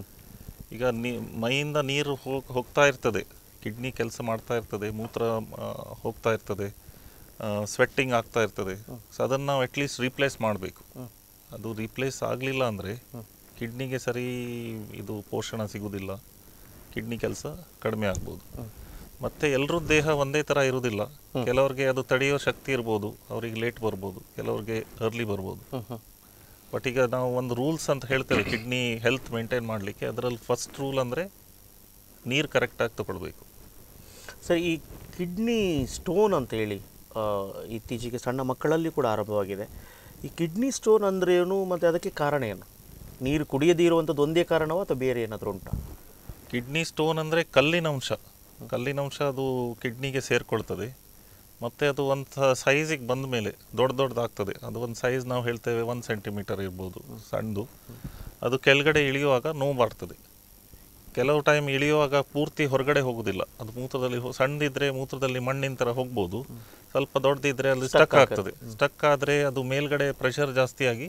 ಈಗ ನೀ ಮೈಯಿಂದ ನೀರು ಹೋಗ್ ಹೋಗ್ತಾ ಇರ್ತದೆ ಕಿಡ್ನಿ ಕೆಲಸ ಮಾಡ್ತಾ ಇರ್ತದೆ ಮೂತ್ರ ಆ, ಹೋಗ್ತಾ ಇರ್ತದೆ ಸ್ವೆಟ್ಟಿಂಗ್ ಆಗ್ತಾ ಇರ್ತದೆ ಸೊ ಅದನ್ನು ನಾವು ಅಟ್ಲೀಸ್ಟ್ ರೀಪ್ಲೇಸ್ ಮಾಡಬೇಕು ಅದು ರೀಪ್ಲೇಸ್ ಆಗಲಿಲ್ಲ ಅಂದರೆ ಕಿಡ್ನಿಗೆ ಸರಿ ಇದು ಪೋಷಣ ಸಿಗುವುದಿಲ್ಲ ಕಿಡ್ನಿ ಕೆಲಸ ಕಡಿಮೆ ಆಗ್ಬೋದು ಮತ್ತೆ ಎಲ್ಲರೂ ದೇಹ ಒಂದೇ ಥರ ಇರುವುದಿಲ್ಲ ಕೆಲವ್ರಿಗೆ ಅದು ತಡೆಯೋ ಶಕ್ತಿ ಇರ್ಬೋದು ಅವ್ರಿಗೆ ಲೇಟ್ ಬರ್ಬೋದು ಕೆಲವ್ರಿಗೆ ಅರ್ಲಿ ಬರ್ಬೋದು ಬಟ್ ಈಗ ನಾವು ಒಂದು ರೂಲ್ಸ್ ಅಂತ ಹೇಳ್ತೇವೆ ಕಿಡ್ನಿ ಹೆಲ್ತ್ ಮೇಂಟೈನ್ ಮಾಡಲಿಕ್ಕೆ ಅದರಲ್ಲಿ ಫಸ್ಟ್ ರೂಲ್ ಅಂದರೆ ನೀರು ಕರೆಕ್ಟಾಗಿ ತಗೊಳ್ಬೇಕು ಸರಿ ಈ ಕಿಡ್ನಿ ಸ್ಟೋನ್ ಅಂತ ಹೇಳಿ ಆ, ಇತ್ತೀಚೆಗೆ ಸಣ್ಣ ಮಕ್ಕಳಲ್ಲಿ ಕೂಡ ಆರಂಭವಾಗಿದೆ ಈ ಕಿಡ್ನಿ ಸ್ಟೋನ್ ಅಂದ್ರೆ ಏನು ಮತ್ತು ಅದಕ್ಕೆ ಕಾರಣ ಏನು ನೀರು ಕುಡಿಯದೇ ಇರುವಂಥದ್ದು ಒಂದೇ ಕಾರಣವಾ ಅಥವಾ ಬೇರೆ ಏನಾದರೂ ಉಂಟಾ ಕಿಡ್ನಿ ಸ್ಟೋನ್ ಅಂದರೆ ಕಲ್ಲಿನಂಶ ಕಲ್ಲಿನಂಶ ಅದು ಕಿಡ್ನಿಗೆ ಸೇರಿಕೊಳ್ತದೆ ಮತ್ತು ಅದು ಒಂದು ಸೈಜಿಗೆ ಬಂದ ಮೇಲೆ ದೊಡ್ಡ ದೊಡ್ಡದಾಗ್ತದೆ ಅದು ಒಂದು ಸೈಜ್ ನಾವು ಹೇಳ್ತೇವೆ ಒಂದು ಸೆಂಟಿಮೀಟರ್ ಇರ್ಬೋದು ಸಣ್ಣದು ಅದು ಕೆಳಗಡೆ ಇಳಿಯುವಾಗ ನೋವು ಬರ್ತದೆ ಕೆಲವು ಟೈಮ್ ಇಳಿಯುವಾಗ ಪೂರ್ತಿ ಹೊರಗಡೆ ಹೋಗುದಿಲ್ಲ ಅದು ಮೂತ್ರದಲ್ಲಿ ಹೋ- ಸಣ್ಣದಿದ್ರೆ ಮೂತ್ರದಲ್ಲಿ ಮಣ್ಣಿನ ಥರ ಹೋಗ್ಬೋದು ಸ್ವಲ್ಪ ದೊಡ್ಡದಿದ್ರೆ ಅಲ್ಲಿ ಸ್ಟಕ್ ಆಗ್ತದೆ ಸ್ಟಕ್ ಆದರೆ ಅದು ಮೇಲ್ಗಡೆ ಪ್ರೆಷರ್ ಜಾಸ್ತಿ ಆಗಿ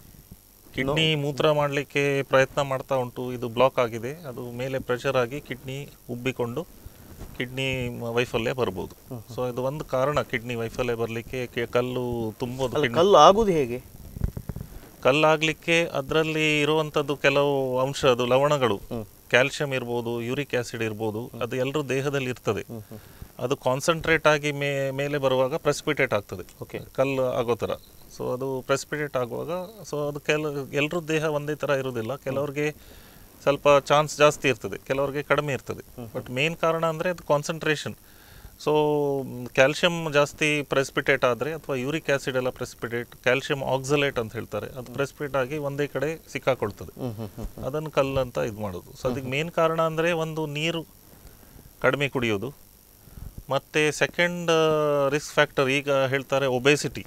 ಕಿಡ್ನಿ ಮೂತ್ರ ಮಾಡಲಿಕ್ಕೆ ಪ್ರಯತ್ನ ಮಾಡ್ತಾ ಉಂಟು ಇದು ಬ್ಲಾಕ್ ಆಗಿದೆ ಅದು ಮೇಲೆ ಪ್ರೆಷರ್ ಆಗಿ ಕಿಡ್ನಿ ಉಬ್ಬಿಕೊಂಡು ಕಿಡ್ನಿ ವೈಫಲ್ಯ ಬರ್ಬೋದು ಸೊ ಇದು ಒಂದು ಕಾರಣ ಕಿಡ್ನಿ ವೈಫಲ್ಯ ಬರಲಿಕ್ಕೆ ಕಲ್ಲು ತುಂಬೋದು ಅಲ್ಲ kidney- ಕಲ್ಲು ಆಗುದು ಹೇಗೆ ಕಲ್ಲಾಗ್ಲಿಕ್ಕೆ ಅದರಲ್ಲಿ ಇರುವಂಥದ್ದು ಕೆಲವು ಅಂಶ ಅದು ಲವಣಗಳು ಕ್ಯಾಲ್ಸಿಯಂ ಇರ್ಬೋದು ಯೂರಿಕ್ ಆಸಿಡ್ ಇರ್ಬೋದು ಅದು ಎಲ್ಲರೂ ದೇಹದಲ್ಲಿ ಇರ್ತದೆ ಅದು ಕಾನ್ಸಂಟ್ರೇಟ್ ಆಗಿ ಮೇ ಮೇಲೆ ಬರುವಾಗ ಪ್ರೆಸಿಪಿಟೇಟ್ ಆಗ್ತದೆ Okay. ಕಲ್ಲು ಆಗೋ ಥರ ಸೊ ಅದು ಪ್ರೆಸಿಪಿಟೇಟ್ ಆಗುವಾಗ ಸೊ ಅದು ಕೆಲ ಎಲ್ಲರೂ ದೇಹ ಒಂದೇ ಥರ ಇರೋದಿಲ್ಲ ಕೆಲವ್ರಿಗೆ ಸ್ವಲ್ಪ ಚಾನ್ಸ್ ಜಾಸ್ತಿ ಇರ್ತದೆ ಕೆಲವ್ರಿಗೆ ಕಡಿಮೆ ಇರ್ತದೆ ಬಟ್ ಮೇನ್ ಕಾರಣ ಅಂದರೆ ಅದು ಕಾನ್ಸಂಟ್ರೇಷನ್ ಸೊ ಕ್ಯಾಲ್ಸಿಯಂ ಜಾಸ್ತಿ ಪ್ರೆಸಿಪಿಟೇಟ್ ಆದರೆ ಅಥವಾ ಯೂರಿಕ್ ಆಸಿಡ್ ಎಲ್ಲ ಪ್ರೆಸಿಪಿಟೇಟ್ ಕ್ಯಾಲ್ಸಿಯಂ ಆಕ್ಸಲೇಟ್ ಅಂತ ಹೇಳ್ತಾರೆ ಅದು ಪ್ರೆಸಿಪಿಟೇಟ್ ಆಗಿ ಒಂದೇ ಕಡೆ ಸಿಕ್ಕಾಕೊಳ್ತದೆ ಅದನ್ನು ಕಲ್ಲು ಅಂತ ಇದು ಮಾಡೋದು ಸೊ ಅದಕ್ಕೆ ಮೇನ್ ಕಾರಣ ಅಂದರೆ ಒಂದು ನೀರು ಕಡಿಮೆ ಕುಡಿಯೋದು ಮತ್ತು ಸೆಕೆಂಡ್ ರಿಸ್ಕ್ ಫ್ಯಾಕ್ಟರ್ ಈಗ ಹೇಳ್ತಾರೆ ಒಬೇಸಿಟಿ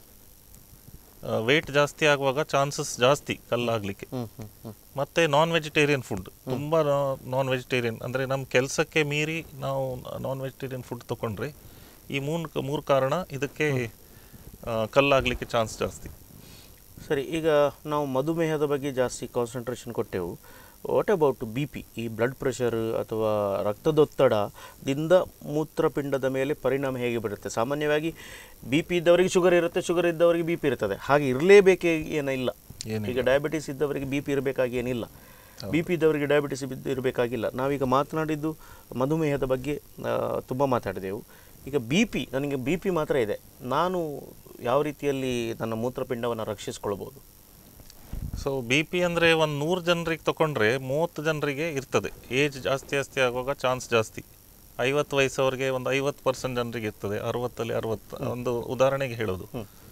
ವೆಯ್ಟ್ ಜಾಸ್ತಿ ಆಗುವಾಗ ಚಾನ್ಸಸ್ ಜಾಸ್ತಿ ಕಲ್ಲಾಗಲಿಕ್ಕೆ ಮತ್ತು ನಾನ್ ವೆಜಿಟೇರಿಯನ್ ಫುಡ್ ತುಂಬ ನಾನ್ ವೆಜಿಟೇರಿಯನ್ ಅಂದರೆ ನಮ್ಮ ಕೆಲಸಕ್ಕೆ ಮೀರಿ ನಾವು ನಾನ್ ವೆಜಿಟೇರಿಯನ್ ಫುಡ್ ತಗೊಂಡ್ರೆ ಈ ಮೂರು ಮೂರು ಕಾರಣ ಇದಕ್ಕೆ ಆ, ಕಲ್ಲಾಗಲಿಕ್ಕೆ ಚಾನ್ಸ್ ಜಾಸ್ತಿ ಸರಿ ಈಗ ನಾವು ಮಧುಮೇಹದ ಬಗ್ಗೆ ಜಾಸ್ತಿ ಕಾನ್ಸಂಟ್ರೇಷನ್ ಕೊಟ್ಟೆವು ವಾಟ್ ಅಬೌಟ್ ಬಿ ಪಿ ಈ ಬ್ಲಡ್ ಪ್ರೆಷರ್ ಅಥವಾ ರಕ್ತದೊತ್ತಡದಿಂದ ಮೂತ್ರಪಿಂಡದ ಮೇಲೆ ಪರಿಣಾಮ ಹೇಗೆ ಬೀರುತ್ತೆ ಸಾಮಾನ್ಯವಾಗಿ ಬಿ ಪಿ ಇದ್ದವರಿಗೆ ಶುಗರ್ ಇರುತ್ತೆ ಶುಗರ್ ಇದ್ದವರಿಗೆ ಬಿ ಪಿ ಇರ್ತದೆ ಹಾಗೆ ಇರಲೇಬೇಕೇ ಏನಿಲ್ಲ ಏನಿಲ್ಲ. ಈಗ ಡಯಾಬಿಟಿಸ್ ಇದ್ದವರಿಗೆ ಬಿ ಪಿ ಇರಬೇಕಾಗಿ ಏನಿಲ್ಲ ಬಿ ಪಿ ಇದ್ದವರಿಗೆ ಡಯಾಬಿಟಿಸ್ ಬಿದ್ದು ಇರಬೇಕಾಗಿಲ್ಲ ನಾವೀಗ ಮಾತನಾಡಿದ್ದು ಮಧುಮೇಹದ ಬಗ್ಗೆ ತುಂಬ ಮಾತಾಡಿದೆವು ಈಗ ಬಿ ಪಿ ನನಗೆ ಬಿ ಪಿ ಮಾತ್ರ ಇದೆ ನಾನು ಯಾವ ರೀತಿಯಲ್ಲಿ ನನ್ನ ಮೂತ್ರಪಿಂಡವನ್ನು ರಕ್ಷಿಸ್ಕೊಳ್ಬೋದು ಸೊ ಬಿ ಪಿ ಅಂದರೆ ಒಂದು ನೂರು ಜನರಿಗೆ ತಗೊಂಡ್ರೆ ಮೂವತ್ತು ಜನರಿಗೆ ಇರ್ತದೆ ಏಜ್ ಜಾಸ್ತಿ ಜಾಸ್ತಿ ಆಗುವಾಗ ಚಾನ್ಸ್ ಜಾಸ್ತಿ ಐವತ್ತು ವಯಸ್ಸವರಿಗೆ ಒಂದು ಐವತ್ತು ಪರ್ಸೆಂಟ್ ಜನರಿಗೆ ಇರ್ತದೆ ಅರವತ್ತಲ್ಲಿ ಅರವತ್ತು ಒಂದು ಉದಾಹರಣೆಗೆ ಹೇಳೋದು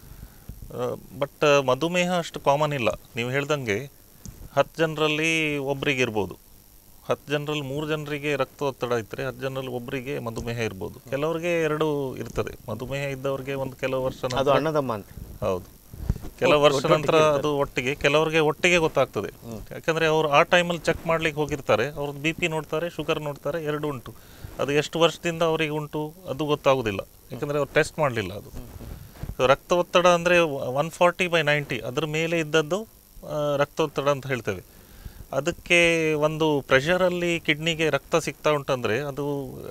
ಬಟ್ ಮಧುಮೇಹ ಅಷ್ಟು ಕಾಮನ್ ಇಲ್ಲ ನೀವು ಹೇಳ್ದಂಗೆ ಹತ್ತು ಜನರಲ್ಲಿ ಒಬ್ರಿಗೆ ಇರ್ಬೋದು ಹತ್ತು ಜನರಲ್ಲಿ ಮೂರು ಜನರಿಗೆ ರಕ್ತದೊತ್ತಡ ಇದ್ದರೆ ಹತ್ತು ಜನರಲ್ಲಿ ಒಬ್ಬರಿಗೆ ಮಧುಮೇಹ ಇರ್ಬೋದು ಕೆಲವರಿಗೆ ಎರಡು ಇರ್ತದೆ ಮಧುಮೇಹ ಇದ್ದವ್ರಿಗೆ ಒಂದು ಕೆಲವು ವರ್ಷ ಅದು ನಂತರ- ಅಣ್ಣದಮ್ಮ ಅಂತ ಹೌದು ಕೆಲವು ವರ್ಷ ನಂತರ ಅದು ಒಟ್ಟಿಗೆ ಕೆಲವರಿಗೆ ಒಟ್ಟಿಗೆ ಗೊತ್ತಾಗ್ತದೆ ಯಾಕಂದ್ರೆ ಅವರು ಆ ಟೈಮಲ್ಲಿ ಚೆಕ್ ಮಾಡ್ಲಿಕ್ಕೆ ಹೋಗಿರ್ತಾರೆ ಅವ್ರದ್ದು ಬಿ ಪಿ ನೋಡ್ತಾರೆ ಶುಗರ್ ನೋಡ್ತಾರೆ ಎರಡು ಉಂಟು ಅದು ಎಷ್ಟು ವರ್ಷದಿಂದ ಅವರಿಗೆ ಉಂಟು ಅದು ಗೊತ್ತಾಗೋದಿಲ್ಲ ಯಾಕಂದ್ರೆ ಅವ್ರು ಟೆಸ್ಟ್ ಮಾಡಲಿಲ್ಲ ಅದು So, ರಕ್ತ ಒತ್ತಡ ಅಂದರೆ ಒನ್ ಫಾರ್ಟಿ ಬೈ ನೈಂಟಿ ಅದ್ರ ಮೇಲೆ ಇದ್ದದ್ದು ಆ, ರಕ್ತ ಒತ್ತಡ ಅಂತ ಹೇಳ್ತೇವೆ ಅದಕ್ಕೆ ಒಂದು ಪ್ರೆಷರಲ್ಲಿ ಕಿಡ್ನಿಗೆ ರಕ್ತ ಸಿಗ್ತಾ ಉಂಟಂದರೆ ಅದು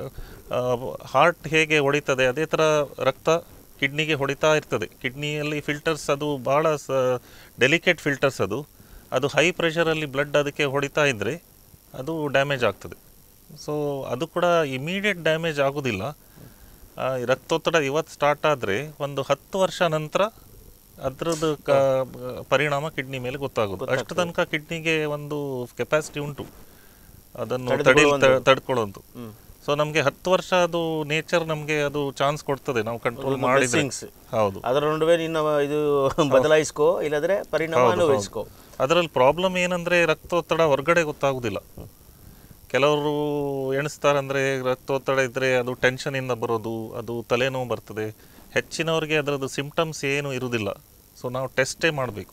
ಹಾರ್ಟ್ ಹೇಗೆ ಹೊಡಿತದೆ ಅದೇ ಥರ ರಕ್ತ ಕಿಡ್ನಿಗೆ ಹೊಡಿತಾ ಇರ್ತದೆ ಕಿಡ್ನಿಯಲ್ಲಿ ಫಿಲ್ಟರ್ಸ್ ಅದು ಭಾಳ ಸ ಡೆಲಿಕೇಟ್ ಫಿಲ್ಟರ್ಸ್ ಅದು ಅದು ಹೈ ಪ್ರೆಷರಲ್ಲಿ ಬ್ಲಡ್ ಅದಕ್ಕೆ ಹೊಡಿತಾ ಇದ್ದರೆ ಅದು ಡ್ಯಾಮೇಜ್ ಆಗ್ತದೆ ಸೊ ಅದು ಕೂಡ ಇಮಿಡಿಯೇಟ್ ಡ್ಯಾಮೇಜ್ ಆಗೋದಿಲ್ಲ ಆ, ಈ ರಕ್ತೊತ್ತಡ ಇವತ್ತು ಸ್ಟಾರ್ಟ್ ಆದರೆ ಒಂದು ಹತ್ತು ವರ್ಷ ನಂತರ ಅದರದ್ದು ಕ ಪರಿಣಾಮ ಕಿಡ್ನಿ ಮೇಲೆ ಗೊತ್ತಾಗೋದು ಅಷ್ಟು ತನಕ ಕಿಡ್ನಿಗೆ ಒಂದು ಕೆಪಾಸಿಟಿ ಉಂಟು ಅದನ್ನು ತಡಿ ತಡ್ಕೊಳ್ಳೋದು ಸೊ ನಮಗೆ ಹತ್ತು ವರ್ಷ ಅದು ನೇಚರ್ ನಮಗೆ ಅದು ಚಾನ್ಸ್ ಕೊಡ್ತದೆ ನಾವು ಕಂಟ್ರೋಲ್ ಮಾಡಿದ್ರೆ blessings. ಹೌದು ಅದರ ನಡುವೆ ನಿನ್ನ ಇದು ಬದಲಾಯಿಸ್ಕೋ ಇಲ್ಲದ್ರೆ ಪರಿಣಾಮ ಅನುಭವಿಸ್ಕೋ ಅದರಲ್ಲಿ ಪ್ರಾಬ್ಲಮ್ ಏನಂದ್ರೆ ರಕ್ತೊತ್ತಡ ಹೊರಗಡೆ ಗೊತ್ತಾಗುದಿಲ್ಲ ಕೆಲವರು ಎಣಿಸ್ತಾರಂದ್ರೆ ರಕ್ತೊತ್ತಡ ಇದ್ರೆ ಅದು ಟೆನ್ಷನ್ ಇಂದ ಬರೋದು ಅದು ತಲೆನೋವು ಬರ್ತದೆ ಹೆಚ್ಚಿನವ್ರಿಗೆ ಅದರದ್ದು ಸಿಂಪ್ಟಮ್ಸ್ ಏನು ಇರುವುದಿಲ್ಲ ಸೊ ನಾವು ಟೆಸ್ಟೇ ಮಾಡಬೇಕು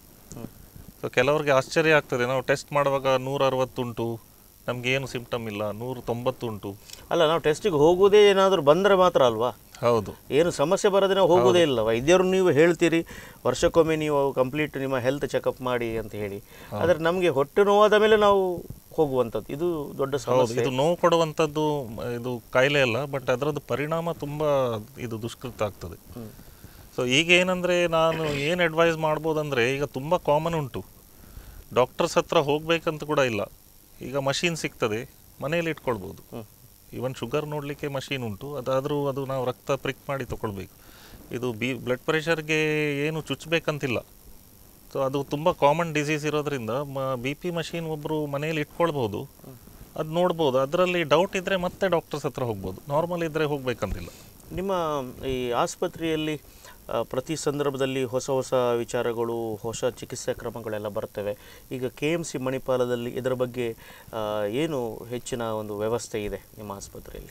ಸೊ ಕೆಲವ್ರಿಗೆ ಆಶ್ಚರ್ಯ ಆಗ್ತದೆ ನಾವು ಟೆಸ್ಟ್ ಮಾಡುವಾಗ ನೂರ ಅರವತ್ತುಂಟು ನಮ್ಗೆ ಏನು ಸಿಂಪ್ಟಮ್ ಇಲ್ಲ ನೂರ ತೊಂಬತ್ತುಂಟು ಅಲ್ಲ ನಾವು ಟೆಸ್ಟಿಗೆ ಹೋಗುವುದೇ ಏನಾದರೂ ಬಂದರೆ ಮಾತ್ರ ಅಲ್ವಾ ಹೌದು ಏನು ಸಮಸ್ಯೆ ಬರೋದೇ ನಾವು ಹೋಗೋದೇ ಇಲ್ಲ ವೈದ್ಯರು ನೀವು ಹೇಳ್ತೀರಿ ವರ್ಷಕ್ಕೊಮ್ಮೆ ನೀವು ಕಂಪ್ಲೀಟ್ ನಿಮ್ಮ ಹೆಲ್ತ್ ಚೆಕಪ್ ಮಾಡಿ ಅಂತ ಹೇಳಿ ಆದರೆ ನಮಗೆ ಹೊಟ್ಟೆ ನೋವಾದ ಮೇಲೆ ನಾವು ಹೋಗುವಂಥದ್ದು ಇದು ದೊಡ್ಡ ಹೌದು ಸಮಸ್ಯೆ ಇದು ನೋವು ಕೊಡುವಂಥದ್ದು ಮ, ಇದು ಕಾಯಿಲೆ ಅಲ್ಲ ಬಟ್ ಅದರದ್ದು ಪರಿಣಾಮ ತುಂಬ ಇದು ದುಷ್ಕೃತ ಆಗ್ತದೆ ಸೊ ಈಗ ಏನಂದರೆ ನಾನು ಏನು ಅಡ್ವೈಸ್ ಮಾಡ್ಬೋದಂದರೆ ಈಗ ತುಂಬ ಕಾಮನ್ ಉಂಟು ಡಾಕ್ಟರ್ಸ್ ಹತ್ರ ಹೋಗ್ಬೇಕಂತ ಕೂಡ ಇಲ್ಲ ಈಗ ಮಷೀನ್ ಸಿಗ್ತದೆ ಮನೆಯಲ್ಲಿ ಇಟ್ಕೊಳ್ಬೋದು ಈವನ್ ಶುಗರ್ ನೋಡಲಿಕ್ಕೆ ಮಷೀನ್ ಉಂಟು ಅದಾದರೂ ಅದು ನಾವು ರಕ್ತ ಪ್ರಿಕ್ ಮಾಡಿ ತಗೊಳ್ಬೇಕು ಇದು ಬಿ ಬ್ಲಡ್ ಪ್ರೆಷರ್ಗೆ ಏನು ಚುಚ್ಚಬೇಕಂತಿಲ್ಲ ಸೊ ಅದು ತುಂಬ ಕಾಮನ್ ಡಿಸೀಸ್ ಇರೋದ್ರಿಂದ ಬಿ ಪಿ ಮಷೀನ್ ಒಬ್ಬರು ಮನೆಯಲ್ಲಿ ಇಟ್ಕೊಳ್ಬೋದು ಅದು ನೋಡ್ಬೋದು ಅದರಲ್ಲಿ ಡೌಟ್ ಇದ್ದರೆ ಮತ್ತೆ ಡಾಕ್ಟರ್ಸ್ ಹತ್ರ ಹೋಗ್ಬೋದು ನಾರ್ಮಲ್ ಇದ್ದರೆ ಹೋಗ್ಬೇಕಂತಿಲ್ಲ ನಿಮ್ಮ ಈ ಆಸ್ಪತ್ರೆಯಲ್ಲಿ ಆ, ಪ್ರತಿ ಸಂದರ್ಭದಲ್ಲಿ ಹೊಸ ಹೊಸ ವಿಚಾರಗಳು ಹೊಸ ಚಿಕಿತ್ಸಾ ಕ್ರಮಗಳೆಲ್ಲ ಬರ್ತವೆ ಈಗ ಕೆ ಎಮ್ ಸಿ ಮಣಿಪಾಲದಲ್ಲಿ ಇದರ ಬಗ್ಗೆ ಆ, ಏನು ಹೆಚ್ಚಿನ ಒಂದು ವ್ಯವಸ್ಥೆ ಇದೆ ನಿಮ್ಮ ಆಸ್ಪತ್ರೆಯಲ್ಲಿ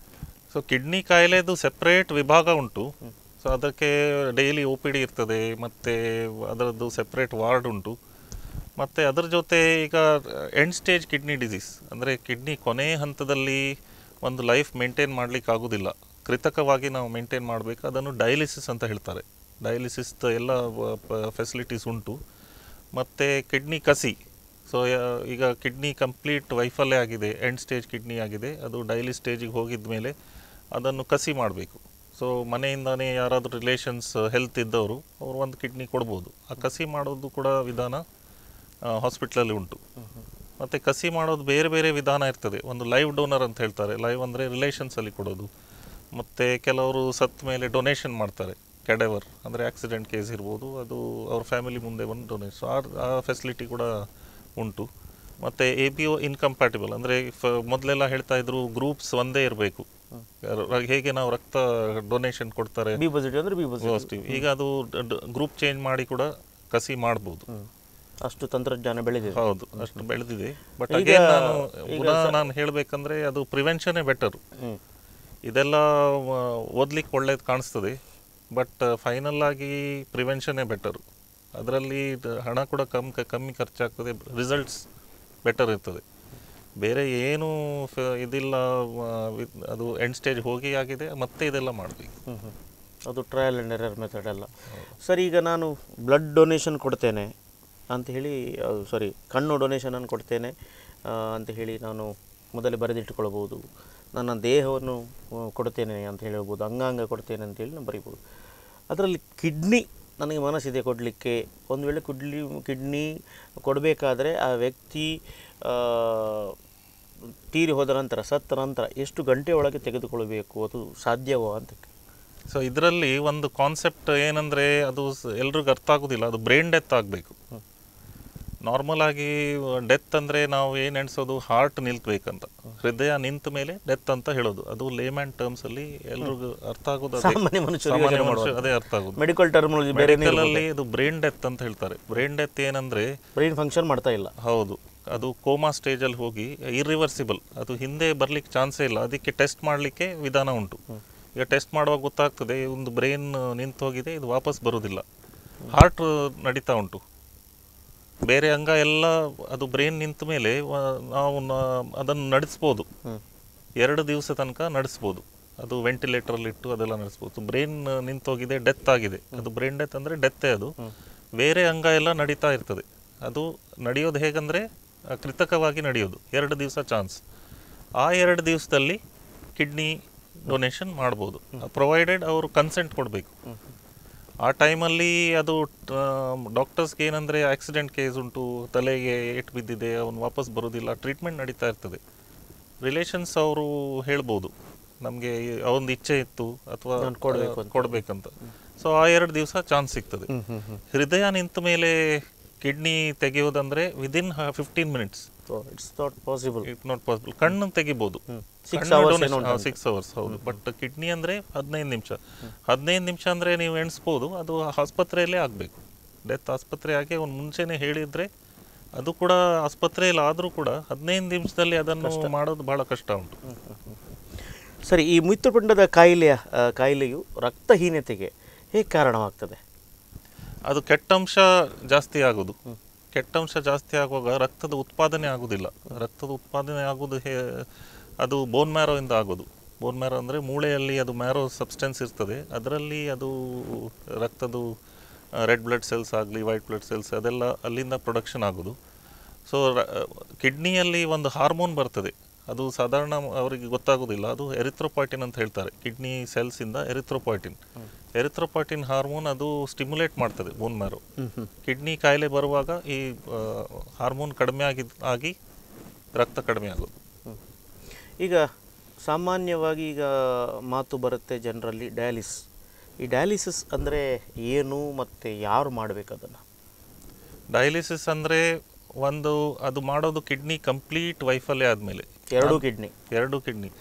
ಸೊ ಕಿಡ್ನಿ ಕಾಯಿಲೆದು ಸೆಪ್ರೇಟ್ ವಿಭಾಗ ಉಂಟು ಸೊ ಅದಕ್ಕೆ ಡೈಲಿ ಒ ಪಿ ಡಿ ಇರ್ತದೆ ಮತ್ತು ಅದರದ್ದು ಸೆಪ್ರೇಟ್ ವಾರ್ಡ್ ಉಂಟು ಮತ್ತು ಅದರ ಜೊತೆ ಈಗ ಎಂಡ್ ಸ್ಟೇಜ್ ಕಿಡ್ನಿ ಡಿಸೀಸ್ ಅಂದರೆ ಕಿಡ್ನಿ ಕೊನೆ ಹಂತದಲ್ಲಿ ಒಂದು ಲೈಫ್ ಮೇಂಟೈನ್ ಮಾಡಲಿಕ್ಕೆ ಆಗೋದಿಲ್ಲ ಕೃತಕವಾಗಿ ನಾವು ಮೇಂಟೈನ್ ಮಾಡಬೇಕು ಅದನ್ನು ಡಯಾಲಿಸಿಸ್ ಅಂತ ಹೇಳ್ತಾರೆ ಡಯಾಲಿಸಿಸ್ ಎಲ್ಲ ಫೆಸಿಲಿಟೀಸ್ ಉಂಟು ಮತ್ತು ಕಿಡ್ನಿ ಕಸಿ ಸೊ ಈಗ ಕಿಡ್ನಿ ಕಂಪ್ಲೀಟ್ ವೈಫಲ್ಯ ಆಗಿದೆ ಎಂಡ್ ಸ್ಟೇಜ್ ಕಿಡ್ನಿ ಆಗಿದೆ ಅದು ಡೈಲಿ ಸ್ಟೇಜಿಗೆ ಹೋಗಿದ ಮೇಲೆ ಅದನ್ನು ಕಸಿ ಮಾಡಬೇಕು ಸೊ ಮನೆಯಿಂದನೇ ಯಾರಾದರೂ ರಿಲೇಷನ್ಸ್ ಹೆಲ್ತ್ ಇದ್ದವರು ಅವರು ಒಂದು ಕಿಡ್ನಿ ಕೊಡ್ಬೋದು ಆ ಕಸಿ ಮಾಡೋದು ಕೂಡ ವಿಧಾನ ಹಾಸ್ಪಿಟ್ಲಲ್ಲಿ ಉಂಟು ಮತ್ತು ಕಸಿ ಮಾಡೋದು ಬೇರೆ ಬೇರೆ ವಿಧಾನ ಇರ್ತದೆ ಒಂದು ಲೈವ್ ಡೋನರ್ ಅಂತ ಹೇಳ್ತಾರೆ ಲೈವ್ ಅಂದರೆ ರಿಲೇಷನ್ಸಲ್ಲಿ ಕೊಡೋದು ಮತ್ತು ಕೆಲವರು ಸತ್ತ ಮೇಲೆ ಡೊನೇಷನ್ ಮಾಡ್ತಾರೆ ಕೆಡೆವರ್ ಅಂದರೆ ಆಕ್ಸಿಡೆಂಟ್ ಕೇಸ್ ಇರ್ಬೋದು ಅದು ಅವ್ರ ಫ್ಯಾಮಿಲಿ ಮುಂದೆ ಬಂದು ಡೊನೇಟ್ ಸೊ ಆ ಫೆಸಿಲಿಟಿ ಕೂಡ ಉಂಟು ಮತ್ತು ಎ ಪಿ ಒ ಇನ್ಕಂಪ್ಯಾಟಿಬಲ್ ಅಂದರೆ ಮೊದಲೆಲ್ಲ ಹೇಳ್ತಾ ಇದ್ರು ಗ್ರೂಪ್ಸ್ ಒಂದೇ ಇರಬೇಕು ಹೇಗೆ ನಾವು ರಕ್ತ ಡೊನೇಷನ್ ಕೊಡ್ತಾರೆ ಬಿ ಪಾಸಿಟಿವ್ ಅಂದರೆ ಬಿ ಪಾಸಿಟಿವ್ ಪಾಸಿಟಿವ್ ಈಗ ಅದು ಗ್ರೂಪ್ ಚೇಂಜ್ ಮಾಡಿ ಕೂಡ ಕಸಿ ಮಾಡ್ಬೋದು ಅಷ್ಟು ತಂತ್ರಜ್ಞಾನ ಬೆಳೆದಿದೆ ಹೌದು ಅಷ್ಟು ಬೆಳೆದಿದೆ ಬಟ್ ಈಗ- ಅಗೇನ್ ನಾನು ಈಗ ಪುನಃ ನಾನು ಹೇಳಬೇಕಂದ್ರೆ ಅದು ಪ್ರಿವೆನ್ಷನ್ನೇ ಬೆಟರ್ ಹ್ಮ್. ಇದೆಲ್ಲ ಆ, ಓದ್ಲಿಕ್ಕೆ ಒಳ್ಳೇದು ಕಾಣಿಸ್ತದೆ ಬಟ್ ಫೈನಲ್ ಆಗಿ ಪ್ರಿವೆನ್ಷನ್ನೇ ಬೆಟರ್ ಅದರಲ್ಲಿ ಹಣ ಕೂಡ ಕಮ್ ಕಮ್ಮಿ ಖರ್ಚಾಗ್ತದೆ ರಿಸಲ್ಟ್ಸ್ ಬೆಟರ್ ಇರ್ತದೆ ಬೇರೆ ಏನು ಫ- ಇದಿಲ್ಲ ಆ, with- ಅದು ಎಂಡ್ ಸ್ಟೇಜ್ ಹೋಗಿ ಆಗಿದೆ ಮತ್ತೆ ಇದೆಲ್ಲ ಮಾಡಬೇಕು ಹ್ಮ್, ಹ್ಮ್. ಅದು ಟ್ರಯಲ್ ಆ್ಯಂಡ್ ಎರರ್ ಮೆಥಡ್ ಅಲ್ಲ ಸರ್ ಈಗ ನಾನು ಬ್ಲಡ್ ಡೊನೇಷನ್ ಕೊಡ್ತೇನೆ ಅಂತ ಹೇಳಿ ಸಾರಿ ಕಣ್ಣು ಡೊನೇಷನನ್ನು ಕೊಡ್ತೇನೆ ಆ, ಅಂತ ಹೇಳಿ ನಾನು ಮೊದಲೇ ಬರೆದಿಟ್ಟುಕೊಳ್ಬೋದು ನನ್ನ ದೇಹವನ್ನು ಆ, ಕೊಡ್ತೇನೆ ಅಂತ ಹೇಳ್ಬೋದು ಅಂಗಾಂಗ ಕೊಡ್ತೇನೆ ಅಂತ ಹೇಳಿ ನಾನು ಬರಿಬೋದು ಅದರಲ್ಲಿ ಕಿಡ್ನಿ ನನಗೆ ಮನಸ್ಸಿದೆ ಕೊಡಲಿಕ್ಕೆ ಒಂದು ವೇಳೆ ಕುಡ್ಲಿ ಕಿಡ್ನಿ ಕೊಡಬೇಕಾದ್ರೆ ಆ ವ್ಯಕ್ತಿ ಆ, ತೀರಿ ಹೋದ ನಂತರ ಸತ್ತ ನಂತರ ಎಷ್ಟು ಗಂಟೆ ಒಳಗೆ ತೆಗೆದುಕೊಳ್ಬೇಕು ಅದು ಸಾಧ್ಯವೋ ಅಂತ ಸೊ ಇದರಲ್ಲಿ ಒಂದು ಕಾನ್ಸೆಪ್ಟ್ ಏನಂದ್ರೆ ಅದು ಸ- ಎಲ್ರಿಗೂ ಅರ್ಥ ಆಗೋದಿಲ್ಲ ಅದು ಬ್ರೈನ್ ಡೆತ್ ಆಗಬೇಕು ನಾರ್ಮಲ್ ಆಗಿ ಡೆತ್ ಅಂದರೆ ನಾವು ಏನು ಎಣಿಸೋದು ಹಾರ್ಟ್ ನಿಲ್ಬೇಕಂತ ಹೃದಯ ನಿಂತ ಮೇಲೆ ಡೆತ್ ಅಂತ ಹೇಳೋದು ಅದು ಲೇಮ್ಯಾನ್ ಟರ್ಮ್ಸ್ ಅಲ್ಲಿ ಎಲ್ರಿಗೂ ಅರ್ಥ ಆಗೋದು ಅದೇ. ಸಾಮಾನ್ಯ ಮನುಷ್ಯರಿಗೆ ಸಾಮಾನ್ಯ ಯೋಚನೆ ಮನುಷ್ಯ ಮಾಡುವಾಗ. ಅದೇ ಅರ್ಥ ಆಗೋದು ಮೆಡಿಕಲ್ ಟರ್ಮಿನಾಲಜಿ ಬೇರೆ ಮೆಡಿಕಲ್ ಅಲ್ಲಿ ಇದು ಬ್ರೈನ್ ಡೆತ್ ಅಂತ ಹೇಳ್ತಾರೆ ಬ್ರೈನ್ ಡೆತ್ ಏನಂದ್ರೆ ಬ್ರೈನ್ ಫಂಕ್ಷನ್ ಮಾಡ್ತಾ ಇಲ್ಲ ಹೌದು ಅದು ಕೋಮಾ ಸ್ಟೇಜಲ್ಲಿ ಹೋಗಿ ಇರ್ರಿವರ್ಸಿಬಲ್ ಅದು ಹಿಂದೆ ಬರ್ಲಿಕ್ಕೆ ಚಾನ್ಸೇ ಇಲ್ಲ ಅದಕ್ಕೆ ಟೆಸ್ಟ್ ಮಾಡಲಿಕ್ಕೆ ವಿಧಾನ ಉಂಟು ಈಗ ಟೆಸ್ಟ್ ಮಾಡುವಾಗ ಗೊತ್ತಾಗ್ತದೆ ಒಂದು ಬ್ರೈನ್ ನಿಂತು ಹೋಗಿದೆ ಇದು ವಾಪಸ್ ಬರೋದಿಲ್ಲ ಹಾರ್ಟ್ ನಡೀತಾ ಉಂಟು ಬೇರೆ ಅಂಗ ಎಲ್ಲ ಅದು ಬ್ರೈನ್ ನಿಂತ ಮೇಲೆ ವ- ನಾವು ನ- ಅದನ್ನು ನಡೆಸ್ಬೋದು ಎರಡು ದಿವಸ ತನಕ ನಡೆಸ್ಬೋದು ಅದು ವೆಂಟಿಲೇಟರಲ್ಲಿ ಇಟ್ಟು ಅದೆಲ್ಲ ನಡೆಸ್ಬೋದು ಬ್ರೈನ್ ನಿಂತೋಗಿದೆ ಡೆತ್ ಆಗಿದೆ ಅದು ಬ್ರೈನ್ ಡೆತ್ ಅಂದರೆ ಡೆತ್ತೇ ಅದು ಬೇರೆ ಅಂಗ ಎಲ್ಲ ನಡೀತಾ ಇರ್ತದೆ ಅದು ನಡೆಯೋದು ಹೇಗಂದರೆ ಆ, ಕೃತಕವಾಗಿ ನಡೆಯೋದು ಎರಡು ದಿವಸ ಚಾನ್ಸ್ ಆ ಎರಡು ದಿವಸದಲ್ಲಿ ಕಿಡ್ನಿ ಡೊನೇಷನ್ ಮಾಡ್ಬೋದು ಪ್ರೊವೈಡೆಡ್ ಅವರು ಕನ್ಸೆಂಟ್ ಕೊಡಬೇಕು ಆ ಟೈಮಲ್ಲಿ ಅದು ಡಾಕ್ಟರ್ಸ್ಗೆ ಏನಂದರೆ ಆಕ್ಸಿಡೆಂಟ್ ಕೇಸ್ ಉಂಟು ತಲೆಗೆ ಏಟು ಬಿದ್ದಿದೆ ಅವನು ವಾಪಸ್ ಬರೋದಿಲ್ಲ ಟ್ರೀಟ್ಮೆಂಟ್ ನಡೀತಾ ಇರ್ತದೆ ರಿಲೇಷನ್ಸ್ ಅವರು ಹೇಳ್ಬೋದು ನಮಗೆ ಅವನದು ಇಚ್ಛೆ ಇತ್ತು ಅಥವಾ ನಾನ್ ಕೊಡ್ಬೇಕು ಅಂತ. ಕೊಡಬೇಕಂತ ಸೊ ಆ ಎರಡು ದಿವಸ ಚಾನ್ಸ್ ಸಿಗ್ತದೆ ಹೃದಯ ನಿಂತ ಮೇಲೆ ಕಿಡ್ನಿ ತೆಗೆಯೋದಂದ್ರೆ within fifteen minutes it's not possible it not possible ಕಣ್ಣು ತೆಗಿಬೋದು Six hours ಏನೋ ಉಂಟಂತೆ. ಸಿಕ್ಸ್ ಅವರ್ಸ್ ಹೌದು ಬಟ್ ಕಿಡ್ನಿ ಅಂದ್ರೆ ಹದಿನೈದು ನಿಮಿಷ ಹದಿನೈದು ನಿಮಿಷ ಅಂದ್ರೆ ನೀವು ಎಣಿಸ್ಬೋದು ಅದು ಆಸ್ಪತ್ರೆಯಲ್ಲೇ ಆಗಬೇಕು ಡೆತ್ ಆಸ್ಪತ್ರೆ ಆಗಿ ಅವ್ನು ಮುಂಚೆನೆ ಹೇಳಿದ್ರೆ ಅದು ಕೂಡ ಆಸ್ಪತ್ರೆಯಲ್ಲಿ ಆದರೂ ಕೂಡ ಹದಿನೈದು ನಿಮಿಷದಲ್ಲಿ ಅದನ್ನು ಮಾಡೋದು ಬಹಳ ಕಷ್ಟ ಉಂಟು ಸರಿ ಈ ಮೂತ್ರಪಿಂಡದ ಕಾಯಿಲೆಯ ಆ, ಕಾಯಿಲೆಯು ರಕ್ತಹೀನತೆಗೆ ಹೇಗೆ ಕಾರಣವಾಗ್ತದೆ ಅದು ಕೆಟ್ಟ ಅಂಶ ಜಾಸ್ತಿ ಆಗೋದು ಕೆಟ್ಟ ಅಂಶ ಜಾಸ್ತಿ ಆಗುವಾಗ ರಕ್ತದ ಉತ್ಪಾದನೆ ಆಗೋದಿಲ್ಲ ರಕ್ತದ ಉತ್ಪಾದನೆ ಆಗೋದು ಹೇ ಅದು ಬೋನ್ ಮ್ಯಾರೋ ಇಂದ ಆಗೋದು ಬೋನ್ ಮ್ಯಾರೋ ಅಂದರೆ ಮೂಳೆಯಲ್ಲಿ ಅದು ಮ್ಯಾರೋ ಸಬ್ಸ್ಟೆನ್ಸ್ ಇರ್ತದೆ ಅದರಲ್ಲಿ ಅದು ರಕ್ತದು ರೆಡ್ ಬ್ಲಡ್ ಸೆಲ್ಸ್ ಆಗಲಿ ವೈಟ್ ಬ್ಲಡ್ ಸೆಲ್ಸ್ ಅದೆಲ್ಲ ಅಲ್ಲಿಂದ ಪ್ರೊಡಕ್ಷನ್ ಆಗೋದು ಸೊ ಕಿಡ್ನಿಯಲ್ಲಿ ಒಂದು ಹಾರ್ಮೋನ್ ಬರ್ತದೆ ಅದು ಸಾಧಾರಣ ಅವರಿಗೆ ಗೊತ್ತಾಗೋದಿಲ್ಲ ಅದು ಎರಿಥ್ರೋಪಾಯ್ಟಿನ್ ಅಂತ ಹೇಳ್ತಾರೆ ಕಿಡ್ನಿ ಸೆಲ್ಸಿಂದ ಎರಿಥ್ರೋಪಾಯ್ಟಿನ್ ಎರಿಥ್ರೋಪಾಯ್ಟಿನ್ ಹಾರ್ಮೋನ್ ಅದು ಸ್ಟಿಮ್ಯುಲೇಟ್ ಮಾಡ್ತದೆ ಬೋನ್ ಮ್ಯಾರೋ ಕಿಡ್ನಿ ಕಾಯಿಲೆ ಬರುವಾಗ ಈ ಹಾರ್ಮೋನ್ ಕಡಿಮೆ ಆಗಿದ್ ಆಗಿ ರಕ್ತ ಕಡಿಮೆ ಆಗೋದು ಈಗ ಸಾಮಾನ್ಯವಾಗಿ ಈಗ ಮಾತು ಬರುತ್ತೆ ಜನರಲ್ಲಿ ಡಯಾಲಿಸ್ ಈ ಡಯಾಲಿಸಿಸ್ ಅಂದರೆ ಏನು ಮತ್ತು ಯಾರು ಮಾಡಬೇಕು ಅದನ್ನು ಡಯಾಲಿಸಿಸ್ ಅಂದರೆ ಒಂದು ಅದು ಮಾಡೋದು ಕಿಡ್ನಿ ಕಂಪ್ಲೀಟ್ ವೈಫಲ್ಯ ಆದಮೇಲೆ ಎರಡೂ ಕಿಡ್ನಿ ಎರಡು ಕಿಡ್ನಿ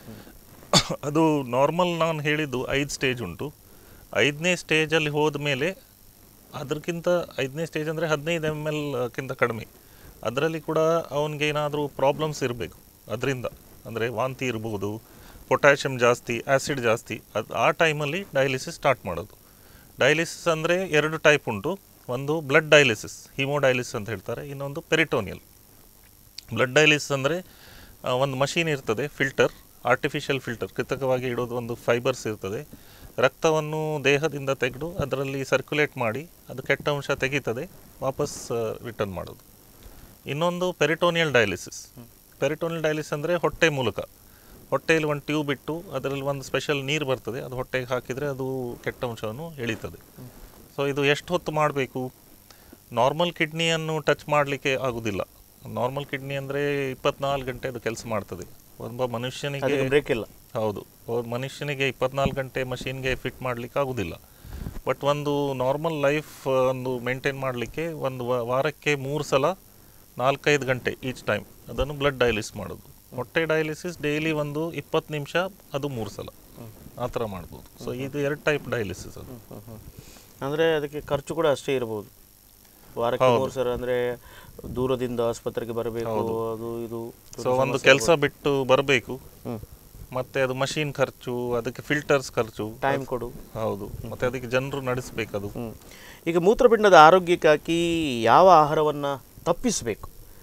ಅದು ನಾರ್ಮಲ್ ನಾನು ಹೇಳಿದ್ದು ಐದು ಸ್ಟೇಜ್ ಉಂಟು ಐದನೇ ಸ್ಟೇಜಲ್ಲಿ ಹೋದ ಮೇಲೆ ಅದಕ್ಕಿಂತ ಐದನೇ ಸ್ಟೇಜ್ ಅಂದರೆ ಹದಿನೈದು ಎಮ್ ಎಲ್ ಕ್ಕಿಂತ ಕಡಿಮೆ ಅದರಲ್ಲಿ ಕೂಡ ಅವನಿಗೆ ಏನಾದರೂ ಪ್ರಾಬ್ಲಮ್ಸ್ ಇರಬೇಕು ಅದರಿಂದ ಅಂದರೆ ವಾಂತಿ ಇರ್ಬೋದು ಪೊಟ್ಯಾಷಿಯಮ್ ಜಾಸ್ತಿ ಆ್ಯಸಿಡ್ ಜಾಸ್ತಿ ಅದು ಆ ಟೈಮಲ್ಲಿ ಡಯಾಲಿಸಿಸ್ ಸ್ಟಾರ್ಟ್ ಮಾಡೋದು ಡಯಾಲಿಸಿಸ್ ಅಂದರೆ ಎರಡು ಟೈಪ್ ಉಂಟು ಒಂದು ಬ್ಲಡ್ ಡಯಾಲಿಸಿಸ್ ಹಿಮೋಡಯಾಲಿಸಿಸ್ ಅಂತ ಹೇಳ್ತಾರೆ ಇನ್ನೊಂದು ಪೆರಿಟೋನಿಯಲ್ ಬ್ಲಡ್ ಡಯಾಲಿಸಿಸ್ ಅಂದರೆ ಒಂದು ಮಷೀನ್ ಇರ್ತದೆ ಫಿಲ್ಟರ್ ಆರ್ಟಿಫಿಷಿಯಲ್ ಫಿಲ್ಟರ್ ಕೃತಕವಾಗಿ ಇಡೋದು ಒಂದು ಫೈಬರ್ಸ್ ಇರ್ತದೆ ರಕ್ತವನ್ನು ದೇಹದಿಂದ ತೆಗೆದು ಅದರಲ್ಲಿ ಸರ್ಕ್ಯುಲೇಟ್ ಮಾಡಿ ಅದು ಕೆಟ್ಟ ಅಂಶ ತೆಗೀತದೆ ವಾಪಸ್ ರಿಟರ್ನ್ ಮಾಡೋದು ಇನ್ನೊಂದು ಪೆರಿಟೋನಿಯಲ್ ಡಯಾಲಿಸಿಸ್ ಪೆರಿಟೋನಿಯಲ್ ಡಯಾಲಿಸಿಸ್ ಅಂದರೆ ಹೊಟ್ಟೆ ಮೂಲಕ ಹೊಟ್ಟೆಯಲ್ಲಿ ಒಂದು ಟ್ಯೂಬ್ ಇಟ್ಟು ಅದರಲ್ಲಿ ಒಂದು ಸ್ಪೆಷಲ್ ನೀರು ಬರ್ತದೆ ಅದು ಹೊಟ್ಟೆಗೆ ಹಾಕಿದರೆ ಅದು ಕೆಟ್ಟ ಅಂಶವನ್ನು ಎಳೀತದೆ ಸೊ ಇದು ಎಷ್ಟು ಹೊತ್ತು ಮಾಡಬೇಕು ನಾರ್ಮಲ್ ಕಿಡ್ನಿಯನ್ನು ಟಚ್ ಮಾಡಲಿಕ್ಕೆ ಆಗೋದಿಲ್ಲ ನಾರ್ಮಲ್ ಕಿಡ್ನಿ ಅಂದರೆ ಇಪ್ಪತ್ನಾಲ್ಕು ಗಂಟೆ ಅದು ಕೆಲಸ ಮಾಡ್ತದೆ ಒಬ್ಬ ಮನುಷ್ಯನಿಗೆ ಅದಕ್ಕೆ ಬ್ರೇಕ್ ಇಲ್ಲ ಹೌದು ಒಬ್ಬ ಮನುಷ್ಯನಿಗೆ ಇಪ್ಪತ್ನಾಲ್ಕು ಗಂಟೆ ಮಷೀನ್ಗೆ ಫಿಟ್ ಮಾಡಲಿಕ್ಕೆ ಆಗೋದಿಲ್ಲ ಬಟ್ ಒಂದು ನಾರ್ಮಲ್ ಲೈಫ್ ಒಂದು ಮೇಂಟೈನ್ ಮಾಡಲಿಕ್ಕೆ ಒಂದು ವ- ವಾರಕ್ಕೆ ಮೂರು ಸಲ ನಾಲ್ಕೈದು ಗಂಟೆ ಈಚ್ ಟೈಮ್ ಅದನ್ನು ಬ್ಲಡ್ ಡಯಾಲಿಸ್ ಮಾಡೋದು ಹೊಟ್ಟೆ ಡಯಾಲಿಸಿಸ್ ಡೈಲಿ ಒಂದು ಇಪ್ಪತ್ತು ನಿಮಿಷ ಅದು ಮೂರು ಸಲ ಆ ಥರ ಮಾಡ್ಬೋದು ಸೊ ಇದು ಎರಡು ಟೈಪ್ ಡಯಾಲಿಸಿಸ್ ಅದು ಅಂದರೆ ಅದಕ್ಕೆ ಖರ್ಚು ಕೂಡ ಅಷ್ಟೇ ಇರ್ಬೋದು ವಾರಕ್ಕೆ ಮೂರು ಸಲ ಅಂದರೆ ದೂರದಿಂದ ಆಸ್ಪತ್ರೆಗೆ ಬರಬೇಕು ಅದು ಇದು ಸೊ ಒಂದು ಕೆಲಸ ಬಿಟ್ಟು ಬರಬೇಕು ಮತ್ತೆ ಅದು ಮಷೀನ್ ಖರ್ಚು ಅದಕ್ಕೆ ಫಿಲ್ಟರ್ಸ್ ಖರ್ಚು ಟೈಮ್ ಕೊಡು ಹೌದು ಮತ್ತೆ ಅದಕ್ಕೆ ಜನರು ನಡೆಸಬೇಕು ಅದು ಹ್ಮ್. ಈಗ ಮೂತ್ರಪಿಂಡದ ಆರೋಗ್ಯಕ್ಕಾಗಿ ಯಾವ ಆಹಾರವನ್ನು ತಪ್ಪಿಸಬೇಕು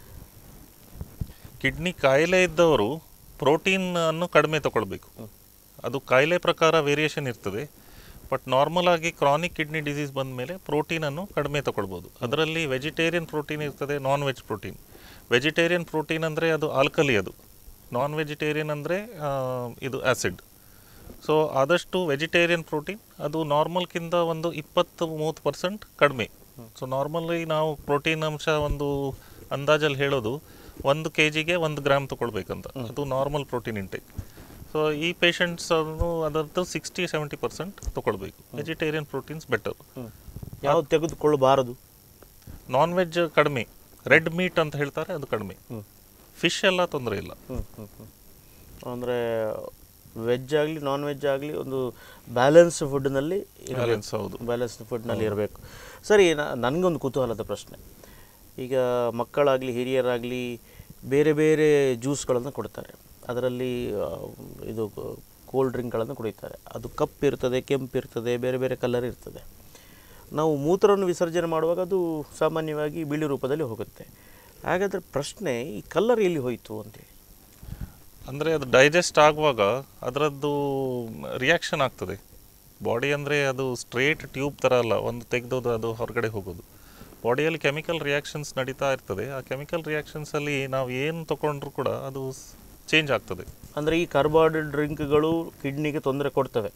ಕಿಡ್ನಿ ಕಾಯಿಲೆ ಇದ್ದವರು ಪ್ರೋಟೀನ್ ಅನ್ನು ಕಡಿಮೆ ತಗೊಳ್ಬೇಕು ಅದು ಕಾಯಿಲೆ ಪ್ರಕಾರ ವೇರಿಯೇಷನ್ ಇರ್ತದೆ ಬಟ್ ನಾರ್ಮಲ್ ಆಗಿ ಕ್ರಾನಿಕ್ ಕಿಡ್ನಿ ಡಿಸೀಸ್ ಬಂದ ಮೇಲೆ ಪ್ರೋಟೀನನ್ನು ಕಡಿಮೆ ತಗೊಳ್ಬೋದು ಅದರಲ್ಲಿ ವೆಜಿಟೇರಿಯನ್ ಪ್ರೋಟೀನ್ ಇರ್ತದೆ non veg protein vegetarian protein ಅಂದರೆ ಅದು ಆಲ್ಕಲಿ ಅದು ನಾನ್ ವೆಜಿಟೇರಿಯನ್ ಅಂದರೆ ಇದು ಆ್ಯಸಿಡ್ ಸೊ ಆದಷ್ಟು ವೆಜಿಟೇರಿಯನ್ ಪ್ರೋಟೀನ್ ಅದು ನಾರ್ಮಲ್ಕಿಂತ ಒಂದು ಇಪ್ಪತ್ತು ಮೂವತ್ತು ಪರ್ಸೆಂಟ್ ಕಡಿಮೆ ಸೊ ನಾರ್ಮಲಿ ನಾವು ಪ್ರೋಟೀನ್ ಅಂಶ ಒಂದು ಅಂದಾಜಲ್ಲಿ ಹೇಳೋದು ಒಂದು ಕೆ ಜಿಗೆ ಒಂದು ಗ್ರಾಮ್ ತಗೊಳ್ಬೇಕಂತ ಅದು ನಾರ್ಮಲ್ ಪ್ರೋಟೀನ್ ಇಂಟೇಕ್ ಸೊ ಈ ಪೇಷಂಟ್ಸ್ ಅನ್ನು ಅದರದ್ದು ಸಿಕ್ಸ್ಟಿ ಸೆವೆಂಟಿ ಪರ್ಸೆಂಟ್ ತಗೊಳ್ಬೇಕು ವೆಜಿಟೇರಿಯನ್ ಪ್ರೋಟೀನ್ಸ್ ಬೆಟರ್ ಯಾವ್ದು ತೆಗೆದುಕೊಳ್ಳಬಾರದು ನಾನ್ ವೆಜ್ ಕಡಿಮೆ ರೆಡ್ ಮೀಟ್ ಅಂತ ಹೇಳ್ತಾರೆ ಅದು ಕಡಿಮೆ ಫಿಶ್ ಎಲ್ಲ ತೊಂದರೆ ಇಲ್ಲ ಹ್ಞೂ ಹ್ಞೂ ಹ್ಞೂ ಅಂದರೆ ವೆಜ್ ಆಗಲಿ ನಾನ್ ವೆಜ್ ಆಗಲಿ ಒಂದು ಬ್ಯಾಲೆನ್ಸ್ ಫುಡ್ನಲ್ಲಿ Balance, ಹೌದು. ಬ್ಯಾಲೆನ್ಸ್ ಫುಡ್ನಲ್ಲಿ ಇರಬೇಕು ಸರಿ ನ- ನನಗೊಂದು ಕುತೂಹಲದ ಪ್ರಶ್ನೆ ಈಗ ಮಕ್ಕಳಾಗಲಿ ಹಿರಿಯರಾಗಲಿ ಬೇರೆ ಬೇರೆ ಜ್ಯೂಸ್ಗಳನ್ನು ಕೊಡ್ತಾರೆ ಅದರಲ್ಲಿ ಆ, ಇದು ಕೋಲ್ಡ್ ಡ್ರಿಂಕ್ಗಳನ್ನು ಕುಡಿತಾರೆ ಅದು ಕಪ್ ಇರ್ತದೆ ಕೆಂಪು ಇರ್ತದೆ ಬೇರೆ ಬೇರೆ ಕಲರ್ ಇರ್ತದೆ ನಾವು ಮೂತ್ರವನ್ನು ವಿಸರ್ಜನೆ ಮಾಡುವಾಗ ಅದು ಸಾಮಾನ್ಯವಾಗಿ ಬಿಳಿ ರೂಪದಲ್ಲಿ ಹೋಗುತ್ತೆ ಹಾಗಾದರೆ ಪ್ರಶ್ನೆ ಈ ಕಲ್ಲರ್ ಎಲ್ಲಿ ಹೋಯಿತು ಅಂತೇಳಿ ಅಂದರೆ ಅದು ಡೈಜೆಸ್ಟ್ ಆಗುವಾಗ ಅದರದ್ದು ರಿಯಾಕ್ಷನ್ ಆಗ್ತದೆ ಬಾಡಿ ಅಂದರೆ ಅದು ಸ್ಟ್ರೇಟ್ ಟ್ಯೂಬ್ ಥರ ಅಲ್ಲ ಒಂದು ತೆಗೆದೋದು ಅದು ಹೊರಗಡೆ ಹೋಗೋದು ಬಾಡಿಯಲ್ಲಿ ಕೆಮಿಕಲ್ ರಿಯಾಕ್ಷನ್ಸ್ ನಡೀತಾ ಇರ್ತದೆ ಆ ಕೆಮಿಕಲ್ ರಿಯಾಕ್ಷನ್ಸಲ್ಲಿ ನಾವು ಏನು ತಗೊಂಡ್ರು ಕೂಡ ಅದು ಚೇಂಜ್ ಆಗ್ತದೆ ಅಂದರೆ ಈ ಕಾರ್ಬೋಡ್ ಡ್ರಿಂಕ್ಗಳು ಕಿಡ್ನಿಗೆ ತೊಂದರೆ ಕೊಡ್ತವೆ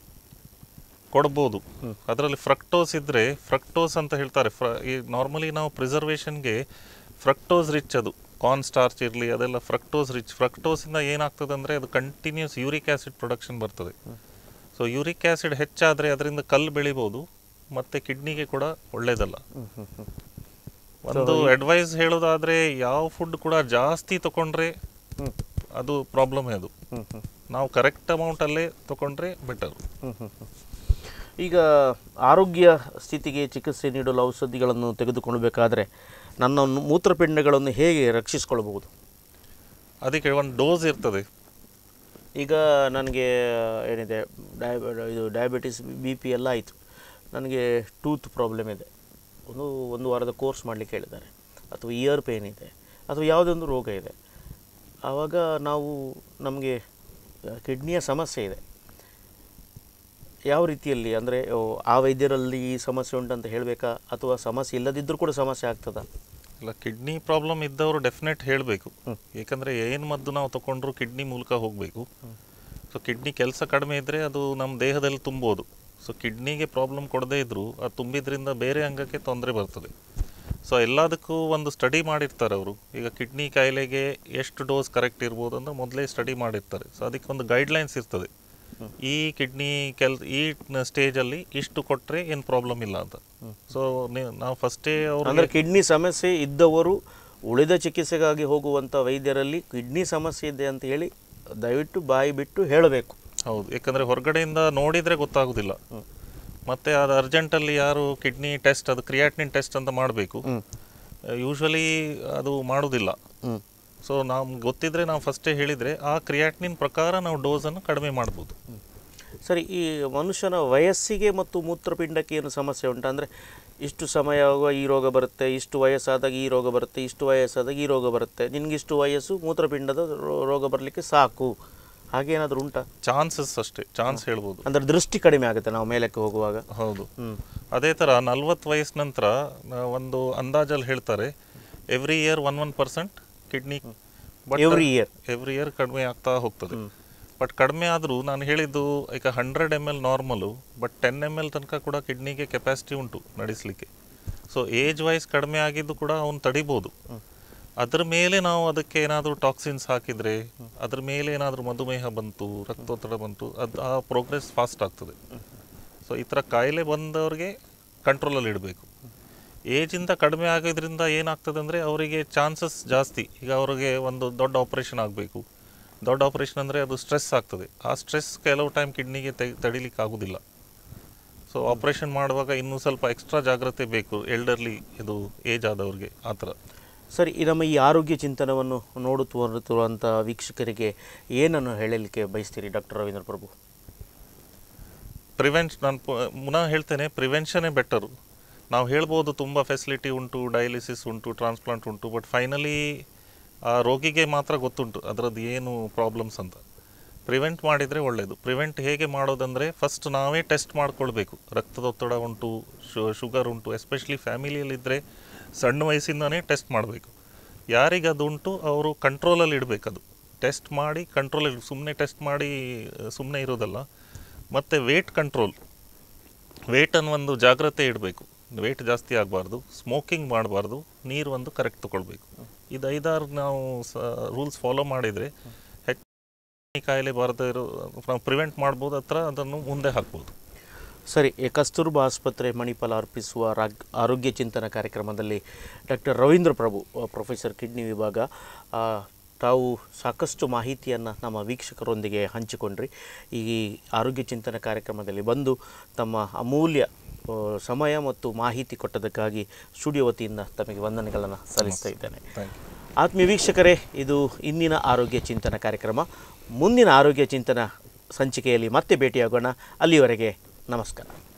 ಕೊಡ್ಬೋದು ಅದರಲ್ಲಿ ಫ್ರಕ್ಟೋಸ್ ಇದ್ದರೆ ಫ್ರಕ್ಟೋಸ್ ಅಂತ ಹೇಳ್ತಾರೆ ಫ್ರ ಈ ನಾರ್ಮಲಿ ನಾವು ಪ್ರಿಸರ್ವೇಷನ್ಗೆ ಫ್ರಕ್ಟೋಸ್ ರಿಚ್ ಅದು ಕಾರ್ನ್ ಸ್ಟಾರ್ಚ್ ಇರಲಿ ಅದೆಲ್ಲ ಫ್ರಕ್ಟೋಸ್ ರಿಚ್ ಫ್ರಕ್ಟೋಸಿಂದ ಏನಾಗ್ತದೆ ಅಂದರೆ ಅದು ಕಂಟಿನ್ಯೂಸ್ ಯೂರಿಕ್ ಆ್ಯಸಿಡ್ ಪ್ರೊಡಕ್ಷನ್ ಬರ್ತದೆ ಸೊ ಯೂರಿಕ್ ಆ್ಯಸಿಡ್ ಹೆಚ್ಚಾದರೆ ಅದರಿಂದ ಕಲ್ಲು ಬೆಳಿಬೋದು ಮತ್ತು ಕಿಡ್ನಿಗೆ ಕೂಡ ಒಳ್ಳೇದಲ್ಲ ಒಂದು ಅಡ್ವೈಸ್ ಹೇಳೋದಾದರೆ ಯಾವ ಫುಡ್ ಕೂಡ ಜಾಸ್ತಿ ತಗೊಂಡ್ರೆ ಅದು ಪ್ರಾಬ್ಲಮೇ ಅದು ನಾವು ಕರೆಕ್ಟ್ ಅಮೌಂಟಲ್ಲೇ ತಗೊಂಡ್ರೆ ಬೆಟರ್ ಈಗ ಆರೋಗ್ಯ ಸ್ಥಿತಿಗೆ ಚಿಕಿತ್ಸೆ ನೀಡಲು ಔಷಧಿಗಳನ್ನು ತೆಗೆದುಕೊಳ್ಳಬೇಕಾದ್ರೆ ನನ್ನ ನು- ಮೂತ್ರಪಿಂಡಗಳನ್ನು ಹೇಗೆ ರಕ್ಷಿಸಿಕೊಳ್ಳಬಹುದು ಅದಕ್ಕೆ ಒಂದು ಡೋಸ್ ಇರ್ತದೆ ಈಗ ನನಗೆ ಏನಿದೆ ಡಯಾಬ ಇದು ಡಯಾಬಿಟಿಸ್ ಬಿ ಪಿ ಎಲ್ಲ ಆಯಿತು ನನಗೆ ಟೂತ್ ಪ್ರಾಬ್ಲಮ್ ಇದೆ ಒಂದು ಒಂದು ವಾರದ ಕೋರ್ಸ್ ಮಾಡಲಿಕ್ಕೆ ಹೇಳಿದ್ದಾರೆ ಅಥವಾ ಇಯರ್ ಪೇನ್ ಇದೆ ಅಥವಾ ಯಾವುದೊಂದು ರೋಗ ಇದೆ ಆವಾಗ ನಾವು ನಮಗೆ ಕಿಡ್ನಿಯ ಸಮಸ್ಯೆ ಇದೆ ಯಾವ ರೀತಿಯಲ್ಲಿ ಅಂದರೆ ಆ ವೈದ್ಯರಲ್ಲಿ ಈ ಸಮಸ್ಯೆ ಉಂಟಂತ ಹೇಳಬೇಕಾ ಅಥವಾ ಸಮಸ್ಯೆ ಇಲ್ಲದಿದ್ದರೂ ಕೂಡ ಸಮಸ್ಯೆ ಆಗ್ತದಾ ಇಲ್ಲ ಕಿಡ್ನಿ ಪ್ರಾಬ್ಲಮ್ ಇದ್ದವರು ಡೆಫಿನೆಟ್ ಹೇಳಬೇಕು ಏಕೆಂದರೆ ಏನು ಮದ್ದು ನಾವು ತಗೊಂಡ್ರು ಕಿಡ್ನಿ ಮೂಲಕ ಹೋಗಬೇಕು ಸೊ ಕಿಡ್ನಿ ಕೆಲಸ ಕಡಿಮೆ ಇದ್ದರೆ ಅದು ನಮ್ಮ ದೇಹದಲ್ಲಿ ತುಂಬೋದು ಸೊ ಕಿಡ್ನಿಗೆ ಪ್ರಾಬ್ಲಮ್ ಕೊಡದೇ ಇದ್ದರೂ ಅದು ತುಂಬಿದ್ರಿಂದ ಬೇರೆ ಅಂಗಕ್ಕೆ ತೊಂದರೆ ಬರ್ತದೆ ಸೊ ಎಲ್ಲದಕ್ಕೂ ಒಂದು ಸ್ಟಡಿ ಮಾಡಿರ್ತಾರೆ ಅವರು ಈಗ ಕಿಡ್ನಿ ಕಾಯಿಲೆಗೆ ಎಷ್ಟು ಡೋಸ್ ಕರೆಕ್ಟ್ ಇರ್ಬೋದು ಅಂತ ಮೊದಲೇ ಸ್ಟಡಿ ಮಾಡಿರ್ತಾರೆ ಸೊ ಅದಕ್ಕೆ ಒಂದು ಗೈಡ್ಲೈನ್ಸ್ ಇರ್ತದೆ ಈ ಕಿಡ್ನಿ ಕೆಲ್ ಈ ಸ್ಟೇಜಲ್ಲಿ ಇಷ್ಟು ಕೊಟ್ಟರೆ ಏನು ಪ್ರಾಬ್ಲಮ್ ಇಲ್ಲ ಅಂತ ಸೊ ನಾವು ಫಸ್ಟೇ ಅಂದರೆ ಅವ್ರಿಗೆ ಕಿಡ್ನಿ ಸಮಸ್ಯೆ ಇದ್ದವರು ಉಳಿದ ಚಿಕಿತ್ಸೆಗಾಗಿ ಹೋಗುವಂಥ ವೈದ್ಯರಲ್ಲಿ ಕಿಡ್ನಿ ಸಮಸ್ಯೆ ಇದೆ ಅಂತ ಹೇಳಿ ದಯವಿಟ್ಟು ಬಾಯಿ ಬಿಟ್ಟು ಹೇಳಬೇಕು ಹೌದು ಯಾಕಂದರೆ ಹೊರಗಡೆಯಿಂದ ನೋಡಿದರೆ ಗೊತ್ತಾಗೋದಿಲ್ಲ ಮತ್ತೆ ಅದು ಅರ್ಜೆಂಟಲ್ಲಿ ಯಾರು ಕಿಡ್ನಿ ಟೆಸ್ಟ್ ಅದು ಕ್ರಿಯಾಟಿನಿನ್ ಟೆಸ್ಟ್ ಅಂತ ಮಾಡಬೇಕು ಯೂಶ್ವಲಿ ಅದು ಮಾಡೋದಿಲ್ಲ ಹ್ಞೂ ಸೊ ನಮ್ಗೆ ಗೊತ್ತಿದ್ರೆ ನಾವು ಫಸ್ಟೇ ಹೇಳಿದರೆ ಆ ಕ್ರಿಯಾಟಿನಿನ್ ಪ್ರಕಾರ ನಾವು ಡೋಸನ್ನು ಕಡಿಮೆ ಮಾಡ್ಬೋದು ಸರಿ ಈ ಮನುಷ್ಯನ ವಯಸ್ಸಿಗೆ ಮತ್ತು ಮೂತ್ರಪಿಂಡಕ್ಕೆ ಏನು ಸಮಸ್ಯೆ ಉಂಟು ಅಂದರೆ ಇಷ್ಟು ಸಮಯ ಆಗುವ ಈ ರೋಗ ಬರುತ್ತೆ ಇಷ್ಟು ವಯಸ್ಸಾದಾಗ ಈ ರೋಗ ಬರುತ್ತೆ ಇಷ್ಟು ವಯಸ್ಸಾದಾಗ ಈ ರೋಗ ಬರುತ್ತೆ ನಿನಗಿಷ್ಟು ವಯಸ್ಸು ಮೂತ್ರಪಿಂಡದ ರೋ- ರೋಗ ಬರಲಿಕ್ಕೆ ಸಾಕು ಹಾಗೇನಾದರೂ ಉಂಟಾ ಚಾನ್ಸಸ್ ಅಷ್ಟೇ ಚಾನ್ಸ್ ಹೇಳ್ಬೋದು ಅಂದರೆ ದೃಷ್ಟಿ ಕಡಿಮೆ ಆಗುತ್ತೆ ನಾವು ಮೇಲಕ್ಕೆ ಹೋಗುವಾಗ ಹೌದು ಹ್ಞೂ ಅದೇ ಥರ ನಲ್ವತ್ತು ವಯಸ್ಸು ನಂತರ ನ- ಒಂದು ಅಂದಾಜಲ್ಲಿ ಹೇಳ್ತಾರೆ every year one one percent kidney Every year. Every year ಕಡಿಮೆ ಆಗ್ತಾ ಹೋಗ್ತದೆ ಬಟ್ ಕಡಿಮೆ ಆದರೂ ನಾನು ಹೇಳಿದ್ದು ಈಗ hundred M L normal but ten M L ತನಕ ಕೂಡ ಕಿಡ್ನಿಗೆ ಕೆಪಾಸಿಟಿ ಉಂಟು ನಡೆಸಲಿಕ್ಕೆ ಸೊ ಏಜ್ ವೈಸ್ ಕಡಿಮೆ ಆಗಿದ್ದು ಕೂಡ ಅವ್ನು ತಡಿಬೋದು ಅದ್ರ ಮೇಲೆ ನಾವು ಅದಕ್ಕೆ ಏನಾದರೂ ಟಾಕ್ಸಿನ್ಸ್ ಹಾಕಿದರೆ ಅದ್ರ ಮೇಲೆ ಏನಾದರೂ ಮಧುಮೇಹ ಬಂತು ರಕ್ತೊತ್ತಡ ಬಂತು ಅದು ಆ ಪ್ರೋಗ್ರೆಸ್ ಫಾಸ್ಟ್ ಆಗ್ತದೆ ಸೊ ಈ ಥರ ಕಾಯಿಲೆ ಬಂದವ್ರಿಗೆ ಕಂಟ್ರೋಲಲ್ಲಿ ಇಡಬೇಕು ಏಜಿಂದ ಕಡಿಮೆ ಆಗೋದ್ರಿಂದ ಏನಾಗ್ತದೆ ಅಂದರೆ ಅವರಿಗೆ ಚಾನ್ಸಸ್ ಜಾಸ್ತಿ ಈಗ ಅವರಿಗೆ ಒಂದು ದೊಡ್ಡ ಆಪ್ರೇಷನ್ ಆಗಬೇಕು ದೊಡ್ಡ ಆಪ್ರೇಷನ್ ಅಂದರೆ ಅದು ಸ್ಟ್ರೆಸ್ ಆಗ್ತದೆ ಆ ಸ್ಟ್ರೆಸ್ ಕೆಲವು ಟೈಮ್ ಕಿಡ್ನಿಗೆ ತಡಿಲಿಕ್ಕೆ ಆಗೋದಿಲ್ಲ ಸೊ ಆಪ್ರೇಷನ್ ಮಾಡುವಾಗ ಇನ್ನೂ ಸ್ವಲ್ಪ ಎಕ್ಸ್ಟ್ರಾ ಜಾಗ್ರತೆ ಬೇಕು ಎಲ್ಡರ್ಲಿ ಇದು ಏಜ್ ಆದವ್ರಿಗೆ ಆ ಥರ ಸರಿ ಈ ನಮ್ಮ ಈ ಆರೋಗ್ಯ ಚಿಂತನವನ್ನು ನೋಡುತ್ತಿರುವಂಥ ವೀಕ್ಷಕರಿಗೆ ಏನನ್ನು ಹೇಳಲಿಕ್ಕೆ ಬಯಸ್ತೀರಿ ಡಾಕ್ಟರ್ ರವೀಂದ್ರ ಪ್ರಭು ಪ್ರಿವೆನ್ಷ್ ನಾನು ಪುನಃ ಹೇಳ್ತೇನೆ ಪ್ರಿವೆನ್ಷನೇ ಬೆಟರು ನಾವು ಹೇಳ್ಬೋದು ತುಂಬ ಫೆಸಿಲಿಟಿ ಉಂಟು ಡಯಾಲಿಸಿಸ್ ಉಂಟು ಟ್ರಾನ್ಸ್ಪ್ಲಾಂಟ್ ಉಂಟು ಬಟ್ ಫೈನಲಿ ಆ ರೋಗಿಗೆ ಮಾತ್ರ ಗೊತ್ತುಂಟು ಅದರದ್ದು ಏನು ಪ್ರಾಬ್ಲಮ್ಸ್ ಅಂತ ಪ್ರಿವೆಂಟ್ ಮಾಡಿದರೆ ಒಳ್ಳೆಯದು ಪ್ರಿವೆಂಟ್ ಹೇಗೆ ಮಾಡೋದಂದರೆ ಫಸ್ಟ್ ನಾವೇ ಟೆಸ್ಟ್ ಮಾಡ್ಕೊಳ್ಬೇಕು ರಕ್ತದೊತ್ತಡ ಉಂಟು ಶುಗರ್ ಉಂಟು ಎಸ್ಪೆಷಲಿ ಫ್ಯಾಮಿಲಿಯಲ್ಲಿದ್ದರೆ ಸಣ್ಣ ವಯಸ್ಸಿಂದನೇ ಟೆಸ್ಟ್ ಮಾಡಬೇಕು ಯಾರಿಗೆ ಅದು ಉಂಟು ಅವರು ಕಂಟ್ರೋಲಲ್ಲಿ ಇಡಬೇಕದು ಟೆಸ್ಟ್ ಮಾಡಿ ಕಂಟ್ರೋಲಲ್ಲಿ ಸುಮ್ಮನೆ ಟೆಸ್ಟ್ ಮಾಡಿ ಸುಮ್ಮನೆ ಇರೋದಲ್ಲ ಮತ್ತು ವೇಟ್ ಕಂಟ್ರೋಲ್ ವೇಟನ್ನು ಒಂದು ಜಾಗ್ರತೆ ಇಡಬೇಕು ವೇಟ್ ಜಾಸ್ತಿ ಆಗಬಾರ್ದು ಸ್ಮೋಕಿಂಗ್ ಮಾಡಬಾರ್ದು ನೀರು ಒಂದು ಕರೆಕ್ಟ್ ತಗೊಳ್ಬೇಕು ಇದು ಐದಾರು ನಾವು ರೂಲ್ಸ್ ಫಾಲೋ ಮಾಡಿದರೆ ಹೆಚ್ಚು ಕಾಯಿಲೆ ಬಾರದೇ ಇರೋ ನಾವು ಪ್ರಿವೆಂಟ್ ಮಾಡ್ಬೋದು ಹತ್ರ ಅದನ್ನು ಮುಂದೆ ಹಾಕ್ಬೋದು ಸರಿ ಈ ಕಸ್ತೂರ್ಬಾ ಆಸ್ಪತ್ರೆ ಮಣಿಪಾಲ ಅರ್ಪಿಸುವ ರಾಗ್ ಆರೋಗ್ಯ ಚಿಂತನ ಕಾರ್ಯಕ್ರಮದಲ್ಲಿ ಡಾಕ್ಟರ್ ರವೀಂದ್ರ ಪ್ರಭು ಅ, ಪ್ರೊಫೆಸರ್ ಕಿಡ್ನಿ ವಿಭಾಗ ಆ, ತಾವು ಸಾಕಷ್ಟು ಮಾಹಿತಿಯನ್ನು ನಮ್ಮ ವೀಕ್ಷಕರೊಂದಿಗೆ ಹಂಚಿಕೊಂಡ್ರಿ ಈ ಆರೋಗ್ಯ ಚಿಂತನ ಕಾರ್ಯಕ್ರಮದಲ್ಲಿ ಬಂದು ತಮ್ಮ ಅಮೂಲ್ಯ ಆ, ಸಮಯ ಮತ್ತು ಮಾಹಿತಿ ಕೊಟ್ಟದಕ್ಕಾಗಿ ಸ್ಟುಡಿಯೋ ವತಿಯಿಂದ ತಮಗೆ ವಂದನೆಗಳನ್ನು ಸಲ್ಲಿಸ್ತಾ ಇದ್ದೇನೆ ಥ್ಯಾಂಕ್ ಯು ಆತ್ಮೀಯ ವೀಕ್ಷಕರೇ ಇದು ಇಂದಿನ ಆರೋಗ್ಯ ಚಿಂತನ ಕಾರ್ಯಕ್ರಮ ಮುಂದಿನ ಆರೋಗ್ಯ ಚಿಂತನ ಸಂಚಿಕೆಯಲ್ಲಿ ಮತ್ತೆ ಭೇಟಿಯಾಗೋಣ ಅಲ್ಲಿಯವರೆಗೆ ನಮಸ್ಕಾರ